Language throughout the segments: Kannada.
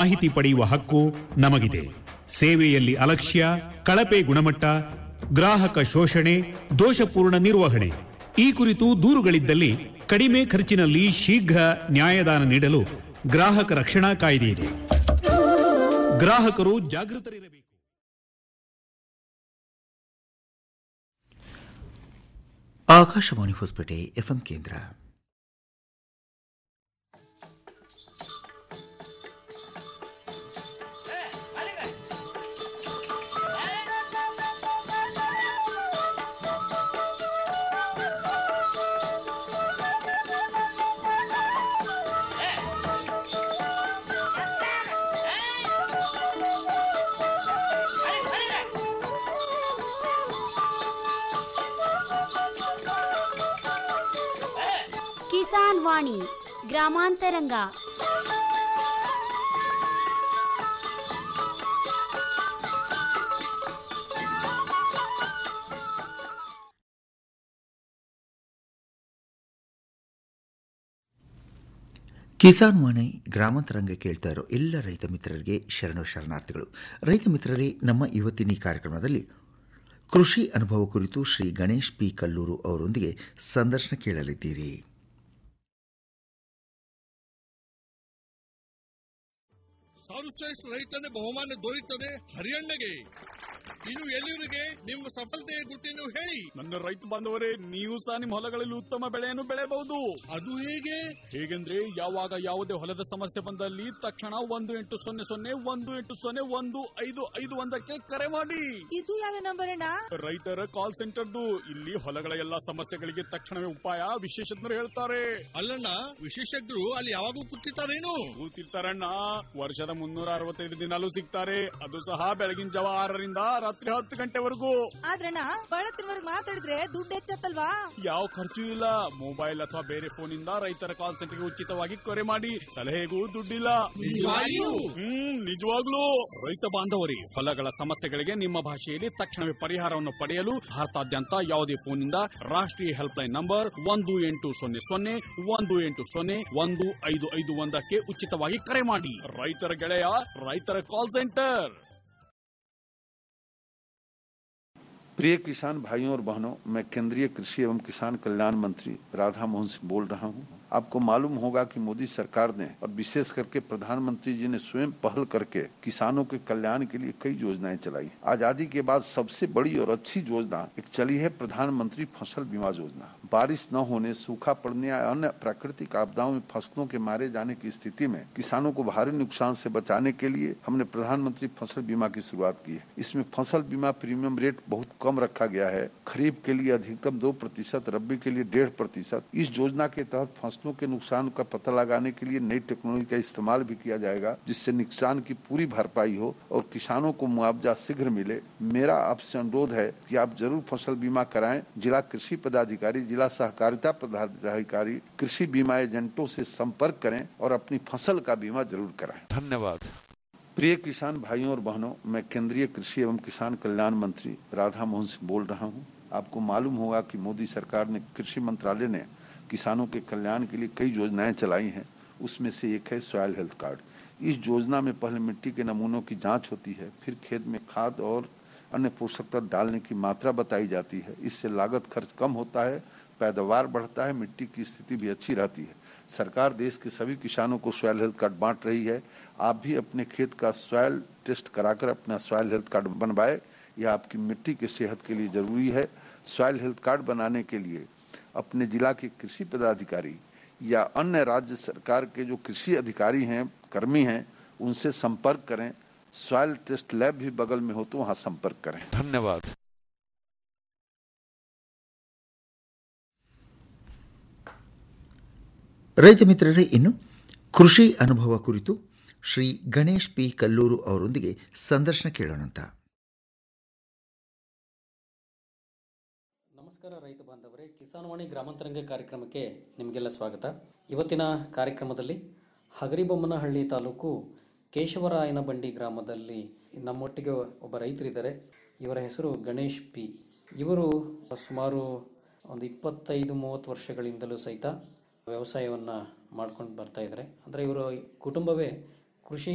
ಮಾಹಿತಿ ಪಡೆಯುವ ಹಕ್ಕು ನಮಗಿದೆ ಸೇವೆಯಲ್ಲಿ ಅಲಕ್ಷ್ಯ ಕಳಪೆ ಗುಣಮಟ್ಟ ಗ್ರಾಹಕ ಶೋಷಣೆ ದೋಷಪೂರ್ಣ ನಿರ್ವಹಣೆ ಈ ಕುರಿತು ದೂರುಗಳಿದ್ದಲ್ಲಿ ಕಡಿಮೆ ಖರ್ಚಿನಲ್ಲಿ ಶೀಘ್ರ ನ್ಯಾಯದಾನ ನೀಡಲು ಗ್ರಾಹಕ ರಕ್ಷಣಾ ಕಾಯ್ದೆ ಇದೆ ಗ್ರಾಹಕರು ಜಾಗೃತರಿರಬೇಕು ಆಕಾಶವಾಣಿ ಹೊಸಪೇಟೆ ಎಫ್ಎಂ ಕೇಂದ್ರ ಕಿಸಾನ್ ವಾಣಿ ಗ್ರಾಮಾಂತರಂಗ ಕಿಸಾನ್ ವಾಣಿ ಗ್ರಾಮಾಂತರಂಗ ಕೇಳ್ತಾ ಇರೋ ಎಲ್ಲ ರೈತ ಮಿತ್ರರಿಗೆ ಶರಣು ಶರಣಾರ್ಥಿಗಳು ರೈತ ಮಿತ್ರರೇ ನಮ್ಮ ಇವತ್ತಿನ ಈ ಕಾರ್ಯಕ್ರಮದಲ್ಲಿ ಕೃಷಿ ಅನುಭವ ಕುರಿತು ಶ್ರೀ ಗಣೇಶ್ ಪಿ ಕಲ್ಲೂರು ಅವರೊಂದಿಗೆ ಸಂದರ್ಶನ ಕೇಳಲಿದ್ದೀರಿ ಸರ್ವಶ್ರೇಷ್ಠ ರೈತನ ಬಹುಮಾನ ದೊರೆಯುತ್ತದೆ ಹರಿಯಣ್ಣಗೆ ಇನ್ನು ಎಲ್ಲಿವರಿಗೆ ನಿಮ್ಮ ಸಫಲತೆಯ ಗುಟ್ಟಿನ ಹೇಳಿ ನನ್ನ ರೈತ ಬಾಂಧವರೇ ನೀವು ಸಹ ನಿಮ್ಮ ಹೊಲಗಳಲ್ಲಿ ಉತ್ತಮ ಬೆಳೆಯನ್ನು ಬೆಳೆಯಬಹುದು ಅದು ಹೇಗೆ ಹೇಗೆಂದ್ರೆ ಯಾವಾಗ ಯಾವುದೇ ಹೊಲದ ಸಮಸ್ಯೆ ಬಂದಲ್ಲಿ ತಕ್ಷಣ ಒಂದು ಎಂಟು ಸೊನ್ನೆ ಸೊನ್ನೆ ಒಂದು ಎಂಟು ಸೊನ್ನೆ ಒಂದು ಐದು ಐದು ಒಂದಕ್ಕೆ ಕರೆ ಮಾಡಿ ಇದು ಯಾವ ನಂಬರ್ ಅಣ್ಣ ರೈತರ ಕಾಲ್ ಸೆಂಟರ್ದು ಇಲ್ಲಿ ಹೊಲಗಳ ಎಲ್ಲಾ ಸಮಸ್ಯೆಗಳಿಗೆ ತಕ್ಷಣವೇ ಉಪಾಯ ವಿಶೇಷಜ್ಞರು ಹೇಳ್ತಾರೆ ಅಲ್ಲಣ್ಣ ವಿಶೇಷಜ್ಞರು ಅಲ್ಲಿ ಯಾವಾಗೂ ಕೂತಿರ್ತಾರೇನು ಕೂತಿರ್ತಾರಣ್ಣ ವರ್ಷದ ಮುನ್ನೂರ ಅರವತ್ತೈದು ದಿನಾಲೂ ಸಿಗ್ತಾರೆ ಅದು ಸಹ ಬೆಳಗಿನ ಜಾವ ಆರರಿಂದ ರಾತ್ರಿ ಹತ್ತು ಗಂಟೆವರೆಗೂ ಆದ್ರಣ್ಣ ಬಳತ್ತಿನವರೆಗೆ ಮಾತಾಡಿದ್ರೆ ದುಡ್ಡು ಹೆಚ್ಚತ್ತಲ್ವಾ ಯಾವ ಖರ್ಚು ಇಲ್ಲ ಮೊಬೈಲ್ ಅಥವಾ ಬೇರೆ ಫೋನ್ ಇಂದ ರೈತರ ಕಾಲ್ ಸೆಂಟರ್ಗೆ ಉಚಿತವಾಗಿ ಕರೆ ಮಾಡಿ ಸಲಹೆಗೂ ದುಡ್ಡಿಲ್ಲ ನಿಜವಾಗಿಯೂ? ಹ್ಮ್ ನಿಜವಾಗ್ಲೂ ರೈತ ಬಾಂಧವರಿ ಹೊಲಗಳ ಸಮಸ್ಯೆಗಳಿಗೆ ನಿಮ್ಮ ಭಾಷೆಯಲ್ಲಿ ತಕ್ಷಣವೇ ಪರಿಹಾರವನ್ನು ಪಡೆಯಲು ಭಾರತಾದ್ಯಂತ ಯಾವುದೇ ಫೋನ್ ಇಂದ ರಾಷ್ಟ್ರೀಯ ಹೆಲ್ಪ್ ಲೈನ್ ನಂಬರ್ ಒಂದು ಎಂಟು ಸೊನ್ನೆ ಸೊನ್ನೆ ಒಂದು ಎಂಟು ಸೊನ್ನೆ ಒಂದು ಐದು ಐದು ಒಂದಕ್ಕೆ ಉಚಿತವಾಗಿ ಕರೆ ಮಾಡಿ ರೈತರ ಗೆಳೆಯ ರೈತರ ಕಾಲ್ ಸೆಂಟರ್ प्रिय किसान भाइयों और बहनों मैं केंद्रीय कृषि एवं किसान कल्याण मंत्री राधा मोहन सिंह बोल रहा हूं आपको मालूम होगा कि मोदी सरकार ने और विशेष करके प्रधानमंत्री जी ने स्वयं पहल करके किसानों के कल्याण के लिए कई योजनाएं चलाई आजादी के बाद सबसे बड़ी और अच्छी योजना एक चली है प्रधानमंत्री फसल बीमा योजना बारिश न होने सूखा पड़ने या अन्य प्राकृतिक आपदाओं में फसलों के मारे जाने की स्थिति में किसानों को भारी नुकसान से बचाने के लिए हमने प्रधानमंत्री फसल बीमा की शुरुआत की है इसमें फसल बीमा प्रीमियम रेट बहुत कम रखा गया है खरीफ के लिए अधिकतम दो प्रतिशत रबी के लिए डेढ़ प्रतिशत इस योजना के तहत फसलों के नुकसान का पता लगाने के लिए नई टेक्नोलॉजी का इस्तेमाल भी किया जाएगा जिससे नुकसान की पूरी भरपाई हो और किसानों को मुआवजा शीघ्र मिले मेरा आपसे अनुरोध है कि आप जरूर फसल बीमा कराएं जिला कृषि पदाधिकारी जिला सहकारिता पदाधिकारी कृषि बीमा एजेंटों से संपर्क करें और अपनी फसल का बीमा जरूर कराएं धन्यवाद प्रिय किसान भाइयों और बहनों मैं केंद्रीय कृषि एवं किसान कल्याण मंत्री राधा मोहन सिंह बोल रहा हूं आपको मालूम होगा कि मोदी सरकार ने कृषि मंत्रालय ने किसानों के कल्याण के लिए कई योजनाएं चलाई हैं उसमें से एक है सॉयल हेल्थ कार्ड इस योजना में पहले मिट्टी के नमूनों की जांच होती है फिर खेत में खाद और अन्य पोषक तत्व डालने की मात्रा बताई जाती है इससे लागत खर्च कम होता है पैदावार बढ़ता है मिट्टी की स्थिति भी अच्छी रहती है सरकार देश के सभी किसानों को सॉयल हेल्थ कार्ड बांट रही है आप भी अपने खेत का सॉयल टेस्ट कराकर अपना सॉयल हेल्थ कार्ड बनवाए यह आपकी मिट्टी की सेहत के लिए जरूरी है सॉयल हेल्थ कार्ड बनाने के लिए अपने जिला के कृषि पदाधिकारी या अन्य राज्य सरकार के जो कृषि अधिकारी हैं कर्मी हैं उनसे संपर्क करें सॉयल टेस्ट लैब भी बगल में हो तो वहां संपर्क करें धन्यवाद ರೈತ ಮಿತ್ರರೇ ಇನ್ನು ಕೃಷಿ ಅನುಭವ ಕುರಿತು ಶ್ರೀ ಗಣೇಶ್ ಪಿ ಕಲ್ಲೂರು ಅವರೊಂದಿಗೆ ಸಂದರ್ಶನ ಕೇಳೋಣಂತ ನಮಸ್ಕಾರ ರೈತ ಬಾಂಧವರೇ ಕಿಸಾನ್ವಾಣಿ ಗ್ರಾಮಾಂತರಂಗ ಕಾರ್ಯಕ್ರಮಕ್ಕೆ ನಿಮಗೆಲ್ಲ ಸ್ವಾಗತ ಇವತ್ತಿನ ಕಾರ್ಯಕ್ರಮದಲ್ಲಿ ಹಗರಿಬೊಮ್ಮನಹಳ್ಳಿ ತಾಲೂಕು ಕೇಶವರಾಯನ ಬಂಡಿ ಗ್ರಾಮದಲ್ಲಿ ನಮ್ಮೊಟ್ಟಿಗೆ ಒಬ್ಬ ರೈತರಿದ್ದಾರೆ ಇವರ ಹೆಸರು ಗಣೇಶ್ ಪಿ ಇವರು ಸುಮಾರು ಒಂದು ಇಪ್ಪತ್ತೈದು ಮೂವತ್ತು ವರ್ಷಗಳಿಂದಲೂ ಸಹಿತ ವ್ಯವಸಾಯವನ್ನು ಮಾಡ್ಕೊಂಡು ಬರ್ತಾ ಇದ್ದಾರೆ ಅಂದರೆ ಇವರ ಕುಟುಂಬವೇ ಕೃಷಿ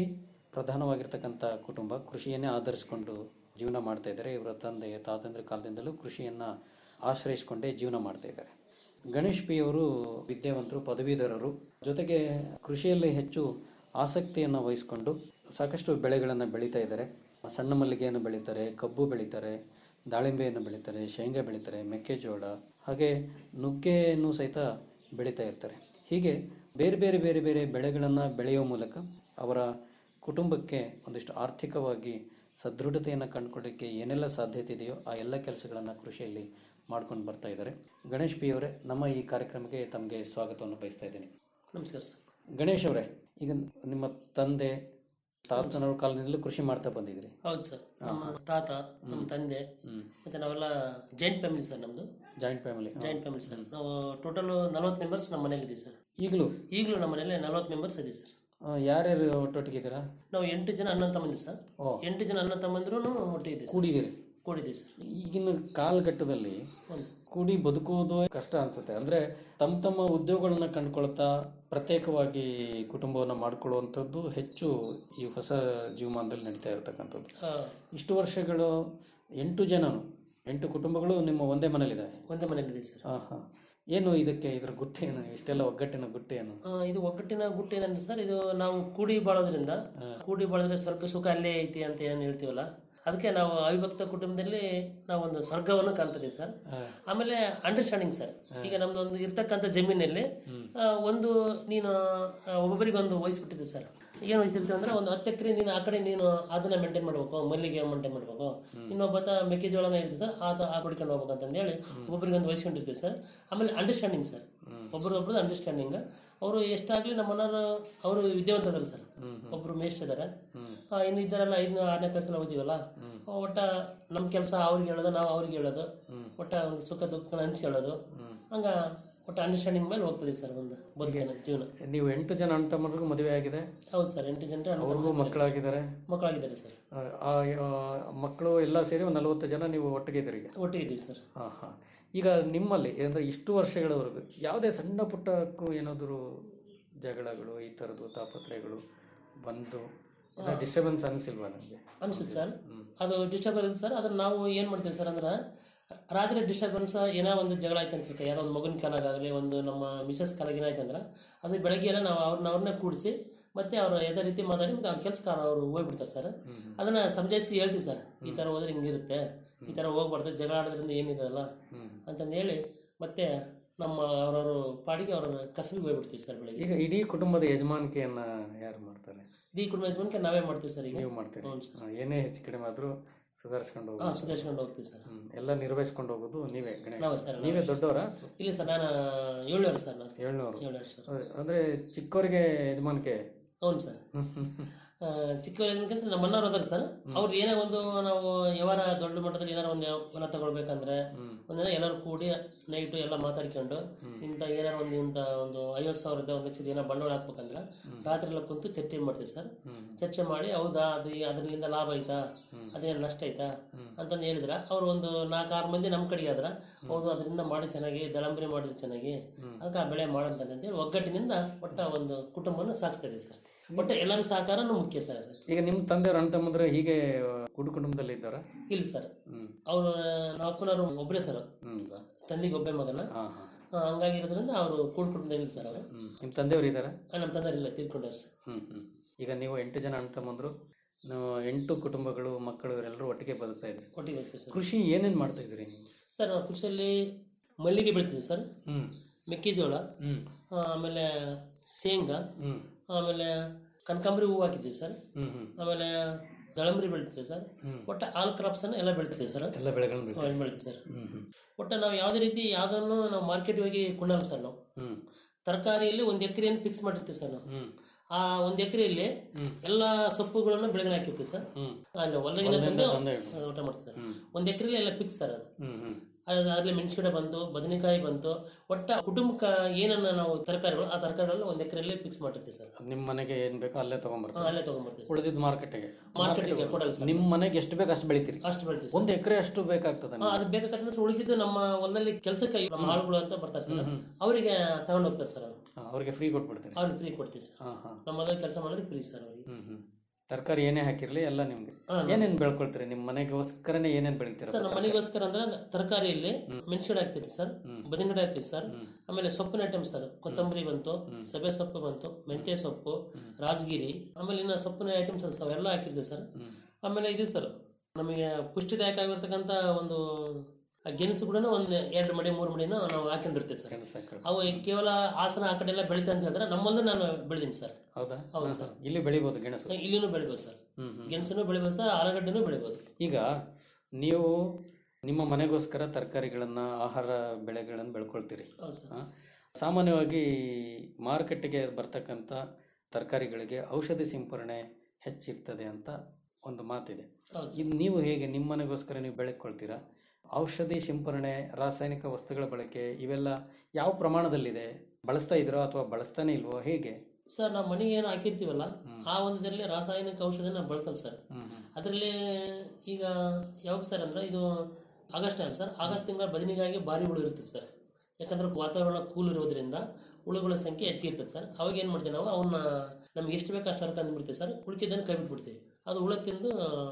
ಪ್ರಧಾನವಾಗಿರ್ತಕ್ಕಂಥ ಕುಟುಂಬ ಕೃಷಿಯನ್ನೇ ಆಧರಿಸಿಕೊಂಡು ಜೀವನ ಮಾಡ್ತಾ ಇದ್ದಾರೆ ಇವರ ತಂದೆ ತಾತಂದ್ರ ಕಾಲದಿಂದಲೂ ಕೃಷಿಯನ್ನು ಆಶ್ರಯಿಸಿಕೊಂಡೇ ಜೀವನ ಮಾಡ್ತಾ ಇದ್ದಾರೆ ಗಣೇಶ್ ಪಿ ಅವರು ವಿದ್ಯಾವಂತರು ಪದವೀಧರರು ಜೊತೆಗೆ ಕೃಷಿಯಲ್ಲಿ ಹೆಚ್ಚು ಆಸಕ್ತಿಯನ್ನು ವಹಿಸಿಕೊಂಡು ಸಾಕಷ್ಟು ಬೆಳೆಗಳನ್ನು ಬೆಳೀತಾ ಇದ್ದಾರೆ ಸಣ್ಣ ಮಲ್ಲಿಗೆಯನ್ನು ಬೆಳೀತಾರೆ ಕಬ್ಬು ಬೆಳೀತಾರೆ ದಾಳಿಂಬೆಯನ್ನು ಬೆಳೀತಾರೆ ಶೇಂಗಾ ಬೆಳೀತಾರೆ ಮೆಕ್ಕೆಜೋಳ ಹಾಗೆ ನುಗ್ಗೆಯನ್ನು ಸಹಿತ ಬೆಳೀತಾ ಇರ್ತಾರೆ ಹೀಗೆ ಬೇರೆ ಬೇರೆ ಬೇರೆ ಬೇರೆ ಬೆಳೆಗಳನ್ನು ಬೆಳೆಯುವ ಮೂಲಕ ಅವರ ಕುಟುಂಬಕ್ಕೆ ಒಂದಿಷ್ಟು ಆರ್ಥಿಕವಾಗಿ ಸದೃಢತೆಯನ್ನು ಕಂಡುಕೊಳ್ಳಿಕ್ಕೆ ಏನೆಲ್ಲ ಸಾಧ್ಯತೆ ಇದೆಯೋ ಆ ಎಲ್ಲ ಕೆಲಸಗಳನ್ನು ಕೃಷಿಯಲ್ಲಿ ಮಾಡ್ಕೊಂಡು ಬರ್ತಾ ಇದ್ದಾರೆ ಗಣೇಶ್ ಪಿ ಅವರೇ ನಮ್ಮ ಈ ಕಾರ್ಯಕ್ರಮಕ್ಕೆ ತಮಗೆ ಸ್ವಾಗತವನ್ನು ಬಯಸ್ತಾ ಇದ್ದೀನಿ ನಮಸ್ಕಾರ ಸರ್ ಗಣೇಶ್ ಅವರೇ ಈಗ ನಿಮ್ಮ ತಂದೆ ತಾತನವ್ರ ಕಾಲದಿಂದಲೂ ಕೃಷಿ ಮಾಡ್ತಾ ಬಂದಿದ್ರಿ ಹೌದು ಸರ್ ನಮ್ಮ ತಾತ ನಮ್ಮ ತಂದೆ ಮತ್ತೆ ನಾವೆಲ್ಲ ಜಾಯಿಂಟ್ ಫ್ಯಾಮಿಲಿ ಸರ್ ನಮ್ದು joint family joint family sir ನಾವು ಟೋಟಲ್ ನಲ್ವತ್ತು ಮೆಂಬರ್ಸ್ ನಮ್ಮ ಮನೇಲಿ ಇದೀವಿ ಸರ್ ಈಗಲೂ ಈಗಲೂ ನಮ್ಮ ಮನೇಲಿ ನಲ್ವತ್ತು ಮೆಂಬರ್ಸ್ ಇದೀವಿ ಸರ್ ಯಾರ್ಯಾರು ಒಟ್ಟೊಟ್ಟಿಗೆ ಇದ್ದೀರಾ ನಾವು ಎಂಟು ಜನ ಅಣ್ಣ ತಮ್ಮಂದಿರು ಸರ್ ಓ. ಎಂಟು ಜನ ಅಣ್ಣ ತಮ್ಮಂದಿರು ಒಟ್ಟಿಗೆ ಇದ್ದೀವಿ ಸರ್ ಕೂಡಿದ್ದೀರಿ ಕೂಡಿದ್ದೀವಿ ಸರ್ ಈಗಿನ ಕಾಲಘಟ್ಟದಲ್ಲಿ ಹೌದು. ಕೂಡಿ ಬದುಕುವುದು ಕಷ್ಟ ಅನ್ಸುತ್ತೆ ಅಂದ್ರೆ ತಮ್ಮ ತಮ್ಮ ಉದ್ಯೋಗಗಳನ್ನ ಕಂಡುಕೊಳ್ತಾ ಪ್ರತ್ಯೇಕವಾಗಿ ಕುಟುಂಬವನ್ನು ಮಾಡ್ಕೊಳ್ಳುವಂಥದ್ದು ಹೆಚ್ಚು ಈ ಹೊಸ ಜೀವಮಾನದಲ್ಲಿ ನಡೀತಾ ಇರತಕ್ಕಂಥದ್ದು ಆ, ಇಷ್ಟು ವರ್ಷಗಳು ಎಂಟು ಜನನು ಎಂಟು ಕುಟುಂಬಗಳು ನಿಮ್ಮ ಒಂದೇ ಮನೇಲಿದ್ದಾವೆ ಒಂದೇ ಮನೇಲಿ ಇದೀವಿ ಸರ್ ಹಾ ಹಾ ಏನು ಇದಕ್ಕೆ ಇದ್ರ ಗುಟ್ಟು ಏನು ಇಷ್ಟೆಲ್ಲ ಒಗ್ಗಟ್ಟಿನ ಗುಟ್ಟು ಏನು ಆ, ಇದು ಒಗ್ಗಟ್ಟಿನ ಗುಟ್ಟು ಏನಂದ್ರೆ ಸರ್ ಇದು ನಾವು ಕೂಡಿ ಬಾಳೋದ್ರಿಂದ ಕೂಡಿ ಬಾಳಿದ್ರೆ ಸ್ವರ್ಗ ಸುಖ ಅಲ್ಲೇ ಐತಿ ಅಂತ ಏನು ಹೇಳ್ತೀವಲ್ಲ ಅದಕ್ಕೆ ನಾವು ಅವಿಭಕ್ತ ಕುಟುಂಬದಲ್ಲಿ ನಾವು ಒಂದು ಸ್ವರ್ಗವನ್ನು ಕಾಣ್ತಿದ್ದೀವಿ ಸರ್ ಆಮೇಲೆ ಅಂಡರ್ಸ್ಟ್ಯಾಂಡಿಂಗ್ ಸರ್ ಈಗ ನಮ್ದು ಒಂದು ಇರ್ತಕ್ಕಂಥ ಜಮೀನಲ್ಲಿ ಆ, ಒಂದು ನೀನು ಆ, ಒಬ್ಬೊಬ್ಬರಿಗೆ ಒಂದು ವಹಿಸ್ಬಿಟ್ಟಿದೆ ಸರ್ ಏನು ವಹಿಸಿರ್ತೀವಿ ಅಂದ್ರೆ ಒಂದು ಹತ್ತು ಎಕರೆ ನೀನು ಆ ಕಡೆ ನೀನು ಅದನ್ನ ಮೇಂಟೈನ್ ಮಾಡ್ಬೇಕು ಮಲ್ಲಿಗೆ ಮೇಂಟೈನ್ ಮಾಡ್ಬೇಕು ಇನ್ನೊಬ್ಬತ ಮೆಕ್ಕೆಜೋಳನ ಇರ್ತದೆ ಸರ್ ಆತ ಆ ಬಿಡ್ಕೊಂಡು ಹೋಗ್ಬೇಕು ಅಂತ ಹೇಳಿ ಒಬ್ಬರಿಗೆ ಒಂದು ವಹಿಸ್ಕೊಂಡಿರ್ತೀವಿ ಸರ್ ಆಮೇಲೆ ಅಂಡರ್ಸ್ಟ್ಯಾಂಡಿಂಗ್ ಸರ್ ಒಬ್ರೊಬ್ರದ್ದು ಅಂಡರ್ಸ್ಟ್ಯಾಂಡಿಂಗ್ ಅವರು ಎಷ್ಟಾಗ್ಲಿ ನಮ್ಮ ಮನೆಯವರು ಅವರು ವಿದ್ಯಾವಂತ ಅದಾರ ಸರ್ ಒಬ್ರು ಮೇಷ್ಟ್ ಇದಾರೆ ಆ, ಇನ್ನು ಇದ್ದಾರಲ್ಲ ಐದನೇ ಆರನೇ ಕ್ಲಾಸಲ್ಲಿ ಓದಿವಲ್ಲ ಒಟ್ಟ ನಮ್ಮ ಕೆಲಸ ಅವ್ರಿಗೆ ಹೇಳೋದು ನಾವು ಅವ್ರಿಗೆ ಹೇಳೋದು ಒಟ್ಟ ಒಂದು ಸುಖ ದುಃಖ ಹಂಚಿ ಹೇಳೋದು ಹಂಗ ಒಟ್ಟ ಅಂಡರ್ಸ್ಟ್ಯಾಂಡಿಂಗ್ ಮೇಲೆ ಹೋಗ್ತದೆ ಸರ್ ಒಂದು ಬದುಕಿನ ಜೀವನ ನೀವು ಎಂಟು ಜನ ಅಣ್ಣ ತಮ್ಮರಿಗೂ ಮದುವೆ ಆಗಿದೆ ಹೌದು ಸರ್ ಎಂಟು ಜನ ಅಣ್ಣ ಅವ್ರಿಗೂ ತಮ್ಮಂದಿರು ಮಕ್ಕಳಾಗಿದ್ದಾರೆ ಮಕ್ಕಳಾಗಿದ್ದಾರೆ ಸರ್ ಆ, ಆ, ಮಕ್ಕಳು ಎಲ್ಲ ಸೇರಿ ಒಂದು ನಲವತ್ತು ಜನ ನೀವು ಒಟ್ಟಿಗೆ ಇದ್ದೀರಿ ಈಗ ಒಟ್ಟಿಗೆ ಇದ್ದೀವಿ ಸರ್ ಹಾ ಹಾ ಈಗ ನಿಮ್ಮಲ್ಲಿ ಅಂದರೆ ಇಷ್ಟು ವರ್ಷಗಳವರೆಗೂ ಯಾವುದೇ ಸಣ್ಣ ಪುಟ್ಟಕ್ಕೂ ಏನಾದರೂ ಜಗಳಗಳು ಈ ಥರದ್ದು ತಾಪತ್ರಯಗಳು ಬಂದು ಡಿಸ್ಟರ್ಬೆನ್ಸ್ ಅನಿಸಿಲ್ವಾ ನನಗೆ ಅನ್ಸುತ್ತೆ ಸರ್ ಅದು ಡಿಸ್ಟರ್ಬೆನ್ಸ್ ಸರ್ ಅದನ್ನ ನಾವು ಏನು ಮಾಡ್ತೀವಿ ಸರ್ ಅಂದ್ರೆ ರಾತ್ರಿ ಡಿಸ್ಟರ್ಬೆನ್ಸ್ ಏನೋ ಒಂದು ಜಗಳ ಆಯ್ತು ಅನ್ಸುತ್ತೆ ಯಾವುದೋ ಒಂದು ಮಗನ ಕಾಲಾಗಲಿ ಒಂದು ನಮ್ಮ ಮಿಸಸ್ ಕಾಲಾಗ ಏನಾಯ್ತು ಅಂದ್ರೆ ಅದು ಬೆಳಗ್ಗೆ ಎಲ್ಲ ನಾವು ಅವ್ರನ್ನ ಅವ್ರನ್ನ ಕೂಡಿಸಿ ಮತ್ತೆ ಅವ್ರು ಯಾವುದೇ ರೀತಿ ಮಾತಾಡಿ ಮತ್ತೆ ಅವ್ರ ಕೆಲಸಕಾರ ಅವರು ಹೋಗ್ಬಿಡ್ತಾರೆ ಸರ್ ಅದನ್ನ ಸಮಜಾಯಿಸಿ ಹೇಳ್ತೀವಿ ಸರ್ ಈ ಥರ ಹೋದ್ರೆ ಹಿಂಗಿರುತ್ತೆ ಈ ಥರ ಹೋಗ್ಬಾರ್ದು ಜಗಳ ಆಡೋದ್ರಿಂದ ಏನಿರಲ್ಲ ಅಂತಂದು ಹೇಳಿ ಮತ್ತೆ ನಮ್ಮ ಅವ್ರವ್ರ ಪಾಡಿಗೆ ಅವ್ರ ಕಸಬಿಗೆ ಹೋಗ್ಬಿಡ್ತೀವಿ ಸರ್ ಬೆಳಗ್ಗೆ ಈಗ ಇಡೀ ಕುಟುಂಬದ ಯಜಮಾನಿಕೆಯನ್ನು ಯಾರು ಮಾಡ್ತಾರೆ ಇಡೀ ಕುಟುಂಬ ಯಜಮಾನಿಕೆ ನಾವೇ ಮಾಡ್ತೀವಿ ಸರ್ ಈಗ ನೀವು ಮಾಡ್ತೀರಿ ಹ್ಞೂ ಸರ್ ಹಾ, ಏನೇ ಹೆಚ್ಚು ಕಡಿಮೆ ಆದರೂ ಸುಧಾರಿಸ್ಕೊಂಡು ಹಾಂ ಹೋಗೋದು ಸುಧಾರಿಸ್ಕೊಂಡು ಹೋಗ್ತೀವಿ ಸರ್ ಹ್ಮ್. ಎಲ್ಲ ನಿರ್ವಹಿಸ್ಕೊಂಡು ಹೋಗೋದು ನೀವೇ ಗಣೇಶ್ ನಾವೇ ಸರ್ ನೀವೇ ದೊಡ್ಡವರ ಇಲ್ಲ ಸರ್ ನಾನು ಏಳು ವರ್ಷ ಸರ್ ನಾನು ಏಳ್ನೂರು ಏಳು ವರ್ಷ ಸರ್ ಅಂದರೆ ಚಿಕ್ಕವರಿಗೆ ಯಜಮಾನಿಕೆ ಹೌದು ಸರ್ ಆ, ಚಿಕ್ಕವರ ಯಜಮಾನಿಕೆ ನಮ್ಮ ಅಣ್ಣವ್ರು ಅದಾರ ಸರ್ ಅವ್ರದ್ದು ಏನೇ ಒಂದು ನಾವು ಯಾವಾರ ದೊಡ್ಡ ಮಟ್ಟದಲ್ಲಿ ಏನಾರ ಒಂದು ಹೊಲ ತಗೊಳ್ಬೇಕಂದ್ರೆ ಒಂದಿನ ಎಲ್ಲರೂ ಕೂಡಿ ನೈಟು ಎಲ್ಲ ಮಾತಾಡ್ಕೊಂಡು ಇಂಥ ಏನಾರ ಒಂದು ಇಂಥ ಒಂದು ಐವತ್ತು ಸಾವಿರದ ಒಂದು ಲಕ್ಷದ ಏನೋ ಬಂಡವಾಳ ಹಾಕ್ಬೇಕಂದ್ರೆ ರಾತ್ರಿ ಎಲ್ಲ ಕುಂತು ಚರ್ಚೆ ಮಾಡ್ತೀವಿ ಸರ್ ಚರ್ಚೆ ಮಾಡಿ ಹೌದಾ ಅದು ಅದರಿಂದ ಲಾಭ ಐತಾ ಅದೇನು ನಷ್ಟ ಐತಾ ಅಂತಂದು ಹೇಳಿದ್ರೆ ಅವ್ರು ಒಂದು ನಾಲ್ಕು ಆರು ಮಂದಿ ನಮ್ಮ ಕಡೆಗೆ ಆದ್ರೆ ಹೌದು ಅದರಿಂದ ಮಾಡಿ ಚೆನ್ನಾಗಿ ದಳಂಬರಿ ಮಾಡಿದ್ರೆ ಚೆನ್ನಾಗಿ ಅದಕ್ಕೆ ಆ ಬೆಳೆ ಮಾಡಂತಂದೇಳಿ ಒಗ್ಗಟ್ಟಿನಿಂದ ಒಟ್ಟ ಒಂದು ಕುಟುಂಬನ ಸಾಗಿಸ್ತಾ ಇದೆ ಸರ್ ಒಟ್ಟು ಎಲ್ಲರ ಸಹಕಾರನೂ ಮುಖ್ಯ ಸರ್ ಅದು. ಈಗ ನಿಮ್ಮ ತಂದೆಯವ್ರ ಅಣ್ಣ ತಮ್ಮಂದ್ರೆ ಹೀಗೆ ಕುಟು ಕುಟುಂಬದಲ್ಲಿ ಇದ್ದಾರಾ ಇಲ್ಲ ಸರ್ ಹ್ಮ್ ಅವರು ನಮ್ಮ ಅಪ್ಪನವರು ಒಬ್ಬರೇ ಸರ್ ಹ್ಮ್ ತಂದೆಗೆ ಒಬ್ಬೇ ಮಗನ ಹಾಂ ಹಾಂ ಆ, ಹಂಗಾಗಿರೋದ್ರಿಂದ ಅವರು ಕೂಡ್ ಕುಟುಂಬದಲ್ಲಿ ಸರ್ ಅವರು ಹ್ಮ್ ನಿಮ್ಮ ತಂದೆಯವರು ಇದ್ದಾರಾ ನಮ್ಮ ತಂದೆ ಇಲ್ಲ ತೀರ್ಕೊಂಡವ್ರು ಸರ್ ಹ್ಮ್ ಹ್ಮ್ ಈಗ ನೀವು ಎಂಟು ಜನ ಅಣ್ಣ ತಮ್ಮಂದ್ರು ನೀವು ಎಂಟು ಕುಟುಂಬಗಳು ಮಕ್ಕಳು ಇವರೆಲ್ಲರೂ ಒಟ್ಟಿಗೆ ಬದುಕ್ತಾ ಇದ್ರಿ ಒಟ್ಟಿಗೆ ಹೋಗ್ತೀವಿ ಸರ್ ಕೃಷಿ ಏನೇನು ಮಾಡ್ತಾ ಇದ್ರಿ ನೀವು ಸರ್ ನಾವು ಕೃಷಿಯಲ್ಲಿ ಮಲ್ಲಿಗೆ ಬೆಳಿತೀವಿ ಸರ್ ಹ್ಮ್ ಮೆಕ್ಕೆಜೋಳ ಹ್ಮ್ ಆ, ಆಮೇಲೆ ಶೇಂಗಾ ಹ್ಮ್ ಆಮೇಲೆ ಕನಕಾಂಬರಿ ಹೂವು ಹಾಕಿದ್ದೀವಿ ಸರ್ ಹ್ಮ್ ಹ್ಮ್ ಆಮೇಲೆ ದಳಂಬರಿ ಬೆಳಿತೀವಿ ಸರ್ ಒಟ್ಟು ಆಲ್ ಕ್ರಾಪ್ಸ್ ಅನ್ನ ಎಲ್ಲ ಬೆಳಿತೀವಿ ಸರ್ ಎಲ್ಲ ಬೆಳೆಗಳನ್ನ ಬಿಟ್ಟು ನಾವು ಬೆಳಿತೀವಿ ಸರ್ ಹ್ಮ್ ಹ್ಮ್ ಒಟ್ಟು ನಾವು ಯಾವುದೇ ರೀತಿ ಯಾವುದನ್ನು ನಾವು ಮಾರ್ಕೆಟ್ ಹೋಗಿ ಕೊಂಡಲ್ಲ ಸರ್ ನಾವು ಹ್ಮ್ ತರಕಾರಿಯಲ್ಲಿ ಒಂದು ಎಕರೆಯನ್ನು ಫಿಕ್ಸ್ ಮಾಡಿರ್ತೀವಿ ಸರ್ ನಾವು ಹ್ಮ್ ಆ ಒಂದು ಎಕರೆಯಲ್ಲಿ ಎಲ್ಲ ಸೊಪ್ಪುಗಳನ್ನು ಬೆಳೆಗಳು ಹಾಕಿರ್ತೀವಿ ಸರ್ ಹ್ಮ್ ಅಲ್ಲಿ ಹೊಲದಾಗಿನ ತಂದು ತಂದೆ ಊಟ ಮಾಡ್ತೀವಿ ಸರ್ ಒಂದು ಎಕರೆಯಲ್ಲಿ ಎಲ್ಲ ಫಿಕ್ಸ್ ಸರ್ ಅದು ಹ್ಮ್ ಹ್ಮ್ ಅದಾದ್ಮೇಲೆ ಮೆಣಸಿನಕಾಯಿ ಬಂತು ಬದನೆಕಾಯಿ ಬಂತು ಒಟ್ಟ ಕುಟುಂಬಕ್ಕೆ ಏನನ್ನ ನಾವು ತರಕಾರಿಗಳು ಆ ತರಕಾರಿಗಳನ್ನ ಒಂದು ಎಕರೆಯಲ್ಲಿ ಫಿಕ್ಸ್ ಮಾಡಿರ್ತೀವಿ ಸರ್ ಅದ್ ನಿಮ್ಮ ಮನೆಗೆ ಏನ್ ಬೇಕೋ ಅಲ್ಲೇ ಹಾ, ತಗೊಂಡ್ಬರ್ತೀವಿ ಅಲ್ಲೇ ತಗೊಂಡ್ಬರ್ತೀವಿ ಸರ್ ಉಳಿದಿದ್ದು ಮಾರ್ಕೆಟ್ಗೆ ಮಾರ್ಕೆಟಿಗೆ ಕೊಡಲ್ಲ ಸರ್ ನಿಮ್ಮ ಮನೆಗೆ ಎಷ್ಟು ಬೇಕು ಅಷ್ಟು ಬೆಳಿತೀರಿ ಅಷ್ಟು ಬೆಳಿತೀವಿ ಸರ್ ಒಂದು ಎಕರೆ ಅಷ್ಟು ಬೇಕಾಗ್ತದೆ ಹಾ, ಅದು ಬೇಕಾದ್ರೆ ಉಳಿದಿದ್ದು ನಮ್ಮ ಹೊಲದಲ್ಲಿ ಕೆಲಸಕ್ಕೆ ನಮ್ಮ ಆಳುಗಳು ಅಂತ ಬರ್ತಾರೆ ಸರ್ ಅವರಿಗೆ ತಗೊಂಡು ಹೋಗ್ತಾರೆ ಸರ್ ಅವರು ಅವ್ರಿಗೆ ಫ್ರೀ ಕೊಟ್ಬಿಡ್ತೀರಿ ಅವ್ರಿಗೆ ಫ್ರೀ ಕೊಡ್ತೀವಿ ಸರ್ ಹಾಂ ಹಾಂ ನಮ್ಮ ಹೊಲದಲ್ಲಿ ಕೆಲಸ ಮಾಡಿದ್ರೆ ಫ್ರೀ ಸರ್ ಅವರಿಗೆ ಹ್ಮ್ ಹ್ಮ್ ತರಕಾರಿ ಏನೇ ಹಾಕಿರ್ಲಿ ಎಲ್ಲ ನಿಮ್ಗೆ ಹಾ, ನಮ್ಗೆ. ಏನೇನ್ ಬೆಳ್ಕೊಳ್ತೀರಿ ನಿಮ್ಮ ಮನೆಗೋಸ್ಕರನೇ ಏನೇನ್ ಬೆಳಿತೀರಾ ಸರ್ ನಮ್ಮ ಮನೆಗೋಸ್ಕರ ಅಂದ್ರೆ ತರಕಾರಿಯಲ್ಲಿ ಮೆಣಸಿನ ಹಾಕ್ತೀವಿ ಸರ್ ಬದಿನಗಡೆ ಹಾಕ್ತೀವಿ ಸರ್ ಆಮೇಲೆ ಸೊಪ್ಪಿನ ಐಟಮ್ ಸರ್ ಕೊತ್ತಂಬರಿ ಬಂತು ಸಭೆ ಸೊಪ್ಪು ಬಂತು ಮೆಂತ್ಯ ಸೊಪ್ಪು ರಾಜಗಿರಿ ಆಮೇಲೆ ಇನ್ನು ಸೊಪ್ಪಿನ ಐಟಮ್ಸ್ ಅವೆಲ್ಲ ಹಾಕಿರ್ತೀವಿ ಸರ್ ಆಮೇಲೆ ಇದು ಸರ್ ನಮಗೆ ಪುಷ್ಟಿದಾಯಕ ಆಗಿರ್ತಕ್ಕಂಥ ಒಂದು ಆ ಗೆಣಸು ಕೂಡ ಒಂದು ಎರಡು ಮಡಿ ಮೂರು ಮಡಿನ ನಾವು ಹಾಕೊಂಡಿರ್ತೀವಿ ಸರ್ ಅವು ಕೇವಲ ಹಾಸನ ಆ ಕಡೆ ಎಲ್ಲ ಬೆಳಿತಾ ಅಂತ ಹೇಳಿದ್ರೆ ನಮ್ಮಲ್ಲಿ ನಾನು ಬೆಳೆದೀನಿ ಸರ್ ಹೌದಾ ಹೌದು ಹಾ, ಸರ್ ಹಾ. ಇಲ್ಲಿ ಬೆಳಿಬೋದು ಗೆಣಸು ಇಲ್ಲಿನೂ ಬೆಳಿಬೋದು ಸರ್ ಹ್ಮ್, ಹ್ಮ್. ಗೆಣಸನ್ನು ಬೆಳಿಬೋದು ಸರ್ ಆಲೂಗಡ್ಡೆನೂ ಬೆಳಿಬೋದು ಈಗ ನೀವು ನಿಮ್ಮ ಮನೆಗೋಸ್ಕರ ತರಕಾರಿಗಳನ್ನ ಆಹಾರ ಬೆಳೆಗಳನ್ನು ಬೆಳ್ಕೊಳ್ತೀರಿ ಹೌದು ಸರ್ ಆ, ಸಾಮಾನ್ಯವಾಗಿ ಮಾರುಕಟ್ಟೆಗೆ ಬರ್ತಕ್ಕಂಥ ತರಕಾರಿಗಳಿಗೆ ಔಷಧಿ ಸಿಂಪರಣೆ ಹೆಚ್ಚಿರ್ತದೆ ಅಂತ ಒಂದು ಮಾತಿದೆ ಹೌದು ಇದು ನೀವು ಹೇಗೆ ನಿಮ್ಮ ಮನೆಗೋಸ್ಕರ ನೀವು ಬೆಳೆಕೊಳ್ತೀರಾ ಔಷಧಿ ಸಿಂಪರಣೆ ರಾಸಾಯನಿಕ ವಸ್ತುಗಳ ಬಳಕೆ ಇವೆಲ್ಲ ಯಾವ ಪ್ರಮಾಣದಲ್ಲಿದೆ ಬಳಸ್ತಾ ಇದ್ರೋ ಅಥವಾ ಬಳಸ್ತಾನೆ ಇಲ್ವೋ ಹೇಗೆ ಸರ್ ನಾವು ಮನೆಗೆ ಏನು ಹಾಕಿರ್ತೀವಲ್ಲ ಆ ಒಂದು ಇದರಲ್ಲಿ ರಾಸಾಯನಿಕ ಔಷಧಿನ ಬಳಸಲ್ಲ ಸರ್ ಅದರಲ್ಲಿ ಈಗ ಯಾವಾಗ ಸರ್ ಅಂದ್ರೆ ಇದು ಆಗಸ್ಟ್ ಅಲ್ಲ ಸರ್ ಆಗಸ್ಟ್ ತಿಂಗಳ ಬದನೆಗಾಗಿ ಭಾರಿ ಹುಳು ಇರುತ್ತೆ ಸರ್ ಯಾಕಂದ್ರೆ ವಾತಾವರಣ ಕೂಲ್ ಇರೋದ್ರಿಂದ ಹುಳುಗಳ ಸಂಖ್ಯೆ ಹೆಚ್ಚಿಗೆ ಇರ್ತದೆ ಸರ್ ಅವಾಗ ಏನು ಮಾಡ್ತೀವಿ ನಾವು ಅವನ್ನ ನಮ್ಗೆ ಎಷ್ಟು ಬೇಕು ಅಷ್ಟು ಹರ್ಕೊಂಡು ಬಿಡ್ತೀವಿ ಸರ್ ಉಳ್ಕಿದ್ದನ್ನು ಕೈ ಬಿಟ್ಬಿಡ್ತೀವಿ ಅದು ಹುಳ ತಿಂದು